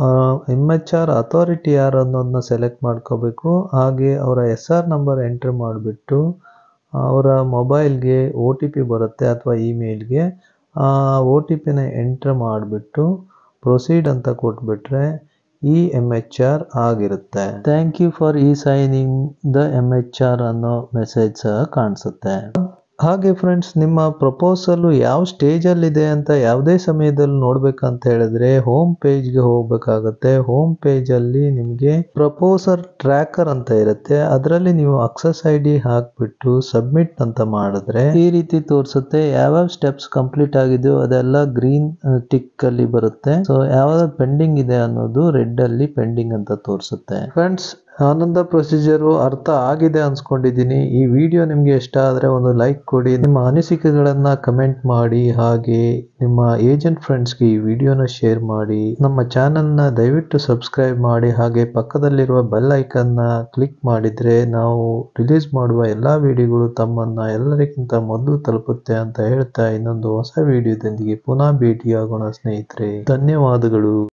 ಎಂ ಎಚ್ ಆರ್ ಅಥಾರಿಟಿ ಯಾರು ಅನ್ನೋದನ್ನ ಸೆಲೆಕ್ಟ್ ಮಾಡ್ಕೋಬೇಕು ಹಾಗೆ ಅವರ ಎಸ್ ಆರ್ ನಂಬರ್ ಎಂಟ್ರಿ ಮಾಡಿಬಿಟ್ಟು ಅವರ ಮೊಬೈಲ್ಗೆ ಒ ಟಿ ಪಿ ಬರುತ್ತೆ ಅಥವಾ ಇಮೇಲ್ಗೆ ಆ ಒ ಟಿ ಪಿನ ಎಂಟ್ರ್ ಮಾಡಿಬಿಟ್ಟು ಪ್ರೊಸೀಡ್ ಅಂತ ಕೊಟ್ಬಿಟ್ರೆ ಇ ಎಮ್ ಎಚ್ ಆರ್ ಆಗಿರುತ್ತೆ thank you for e signing the M H R ಅನ್ನೋ ಮೆಸೇಜ್ ಸಹ ಕಾಣಿಸುತ್ತೆ ಹಾಗೆ ಫ್ರೆಂಡ್ಸ್ ನಿಮ್ಮ ಪ್ರಪೋಸಲ್ ಯಾವ ಸ್ಟೇಜಲ್ಲಿದೆ ಅಂತ ಯಾವುದೇ ಸಮಯದಲ್ಲಿ ನೋಡ್ಬೇಕಂತ ಹೇಳಿದ್ರೆ ಹೋಮ್ ಪೇಜ್ಗೆ ಹೋಗ್ಬೇಕಾಗತ್ತೆ ಹೋಮ್ ಪೇಜಲ್ಲಿ ನಿಮಗೆ ಪ್ರಪೋಸಲ್ ಟ್ರ್ಯಾಕರ್ ಅಂತ ಇರುತ್ತೆ ಅದರಲ್ಲಿ ನೀವು ಅಕ್ಸಸ್ ಐ ಡಿ ಹಾಕ್ಬಿಟ್ಟು ಸಬ್ಮಿಟ್ ಅಂತ ಮಾಡಿದ್ರೆ ಈ ರೀತಿ ತೋರಿಸುತ್ತೆ ಯಾವ್ಯಾವ ಸ್ಟೆಪ್ಸ್ ಕಂಪ್ಲೀಟ್ ಆಗಿದೆಯೋ ಅದೆಲ್ಲ ಗ್ರೀನ್ ಟಿಕ್ ಅಲ್ಲಿ ಬರುತ್ತೆ ಸೊ ಯಾವ್ದು ಪೆಂಡಿಂಗ್ ಇದೆ ಅನ್ನೋದು ರೆಡ್ ಅಲ್ಲಿ ಪೆಂಡಿಂಗ್ ಅಂತ ತೋರಿಸುತ್ತೆ ಫ್ರೆಂಡ್ಸ್ ಆನಂದ ಪ್ರೊಸೀಜರು ಅರ್ಥ ಆಗಿದೆ ಅನ್ಸ್ಕೊಂಡಿದ್ದೀನಿ ಈ ವಿಡಿಯೋ ನಿಮಗೆ ಇಷ್ಟ ಆದರೆ ಒಂದು ಲೈಕ್ ಕೊಡಿ ನಿಮ್ಮ ಅನಿಸಿಕೆಗಳನ್ನ ಕಮೆಂಟ್ ಮಾಡಿ ಹಾಗೆ ನಿಮ್ಮ ಏಜೆಂಟ್ ಫ್ರೆಂಡ್ಸ್ಗೆ ಈ ವಿಡಿಯೋನ ಶೇರ್ ಮಾಡಿ ನಮ್ಮ ಚಾನೆಲ್ನ ದಯವಿಟ್ಟು ಸಬ್ಸ್ಕ್ರೈಬ್ ಮಾಡಿ ಹಾಗೆ ಪಕ್ಕದಲ್ಲಿರುವ ಬೆಲ್ ಐಕನ್ನ ಕ್ಲಿಕ್ ಮಾಡಿದ್ರೆ ನಾವು ರಿಲೀಸ್ ಮಾಡುವ ಎಲ್ಲ ವಿಡಿಯೋಗಳು ತಮ್ಮನ್ನ ಎಲ್ಲರಿಗಿಂತ ಮೊದಲು ತಲುಪುತ್ತೆ ಅಂತ ಹೇಳ್ತಾ ಇನ್ನೊಂದು ಹೊಸ ವಿಡಿಯೋದೊಂದಿಗೆ ಪುನಃ ಭೇಟಿಯಾಗೋಣ ಸ್ನೇಹಿತರೆ ಧನ್ಯವಾದಗಳು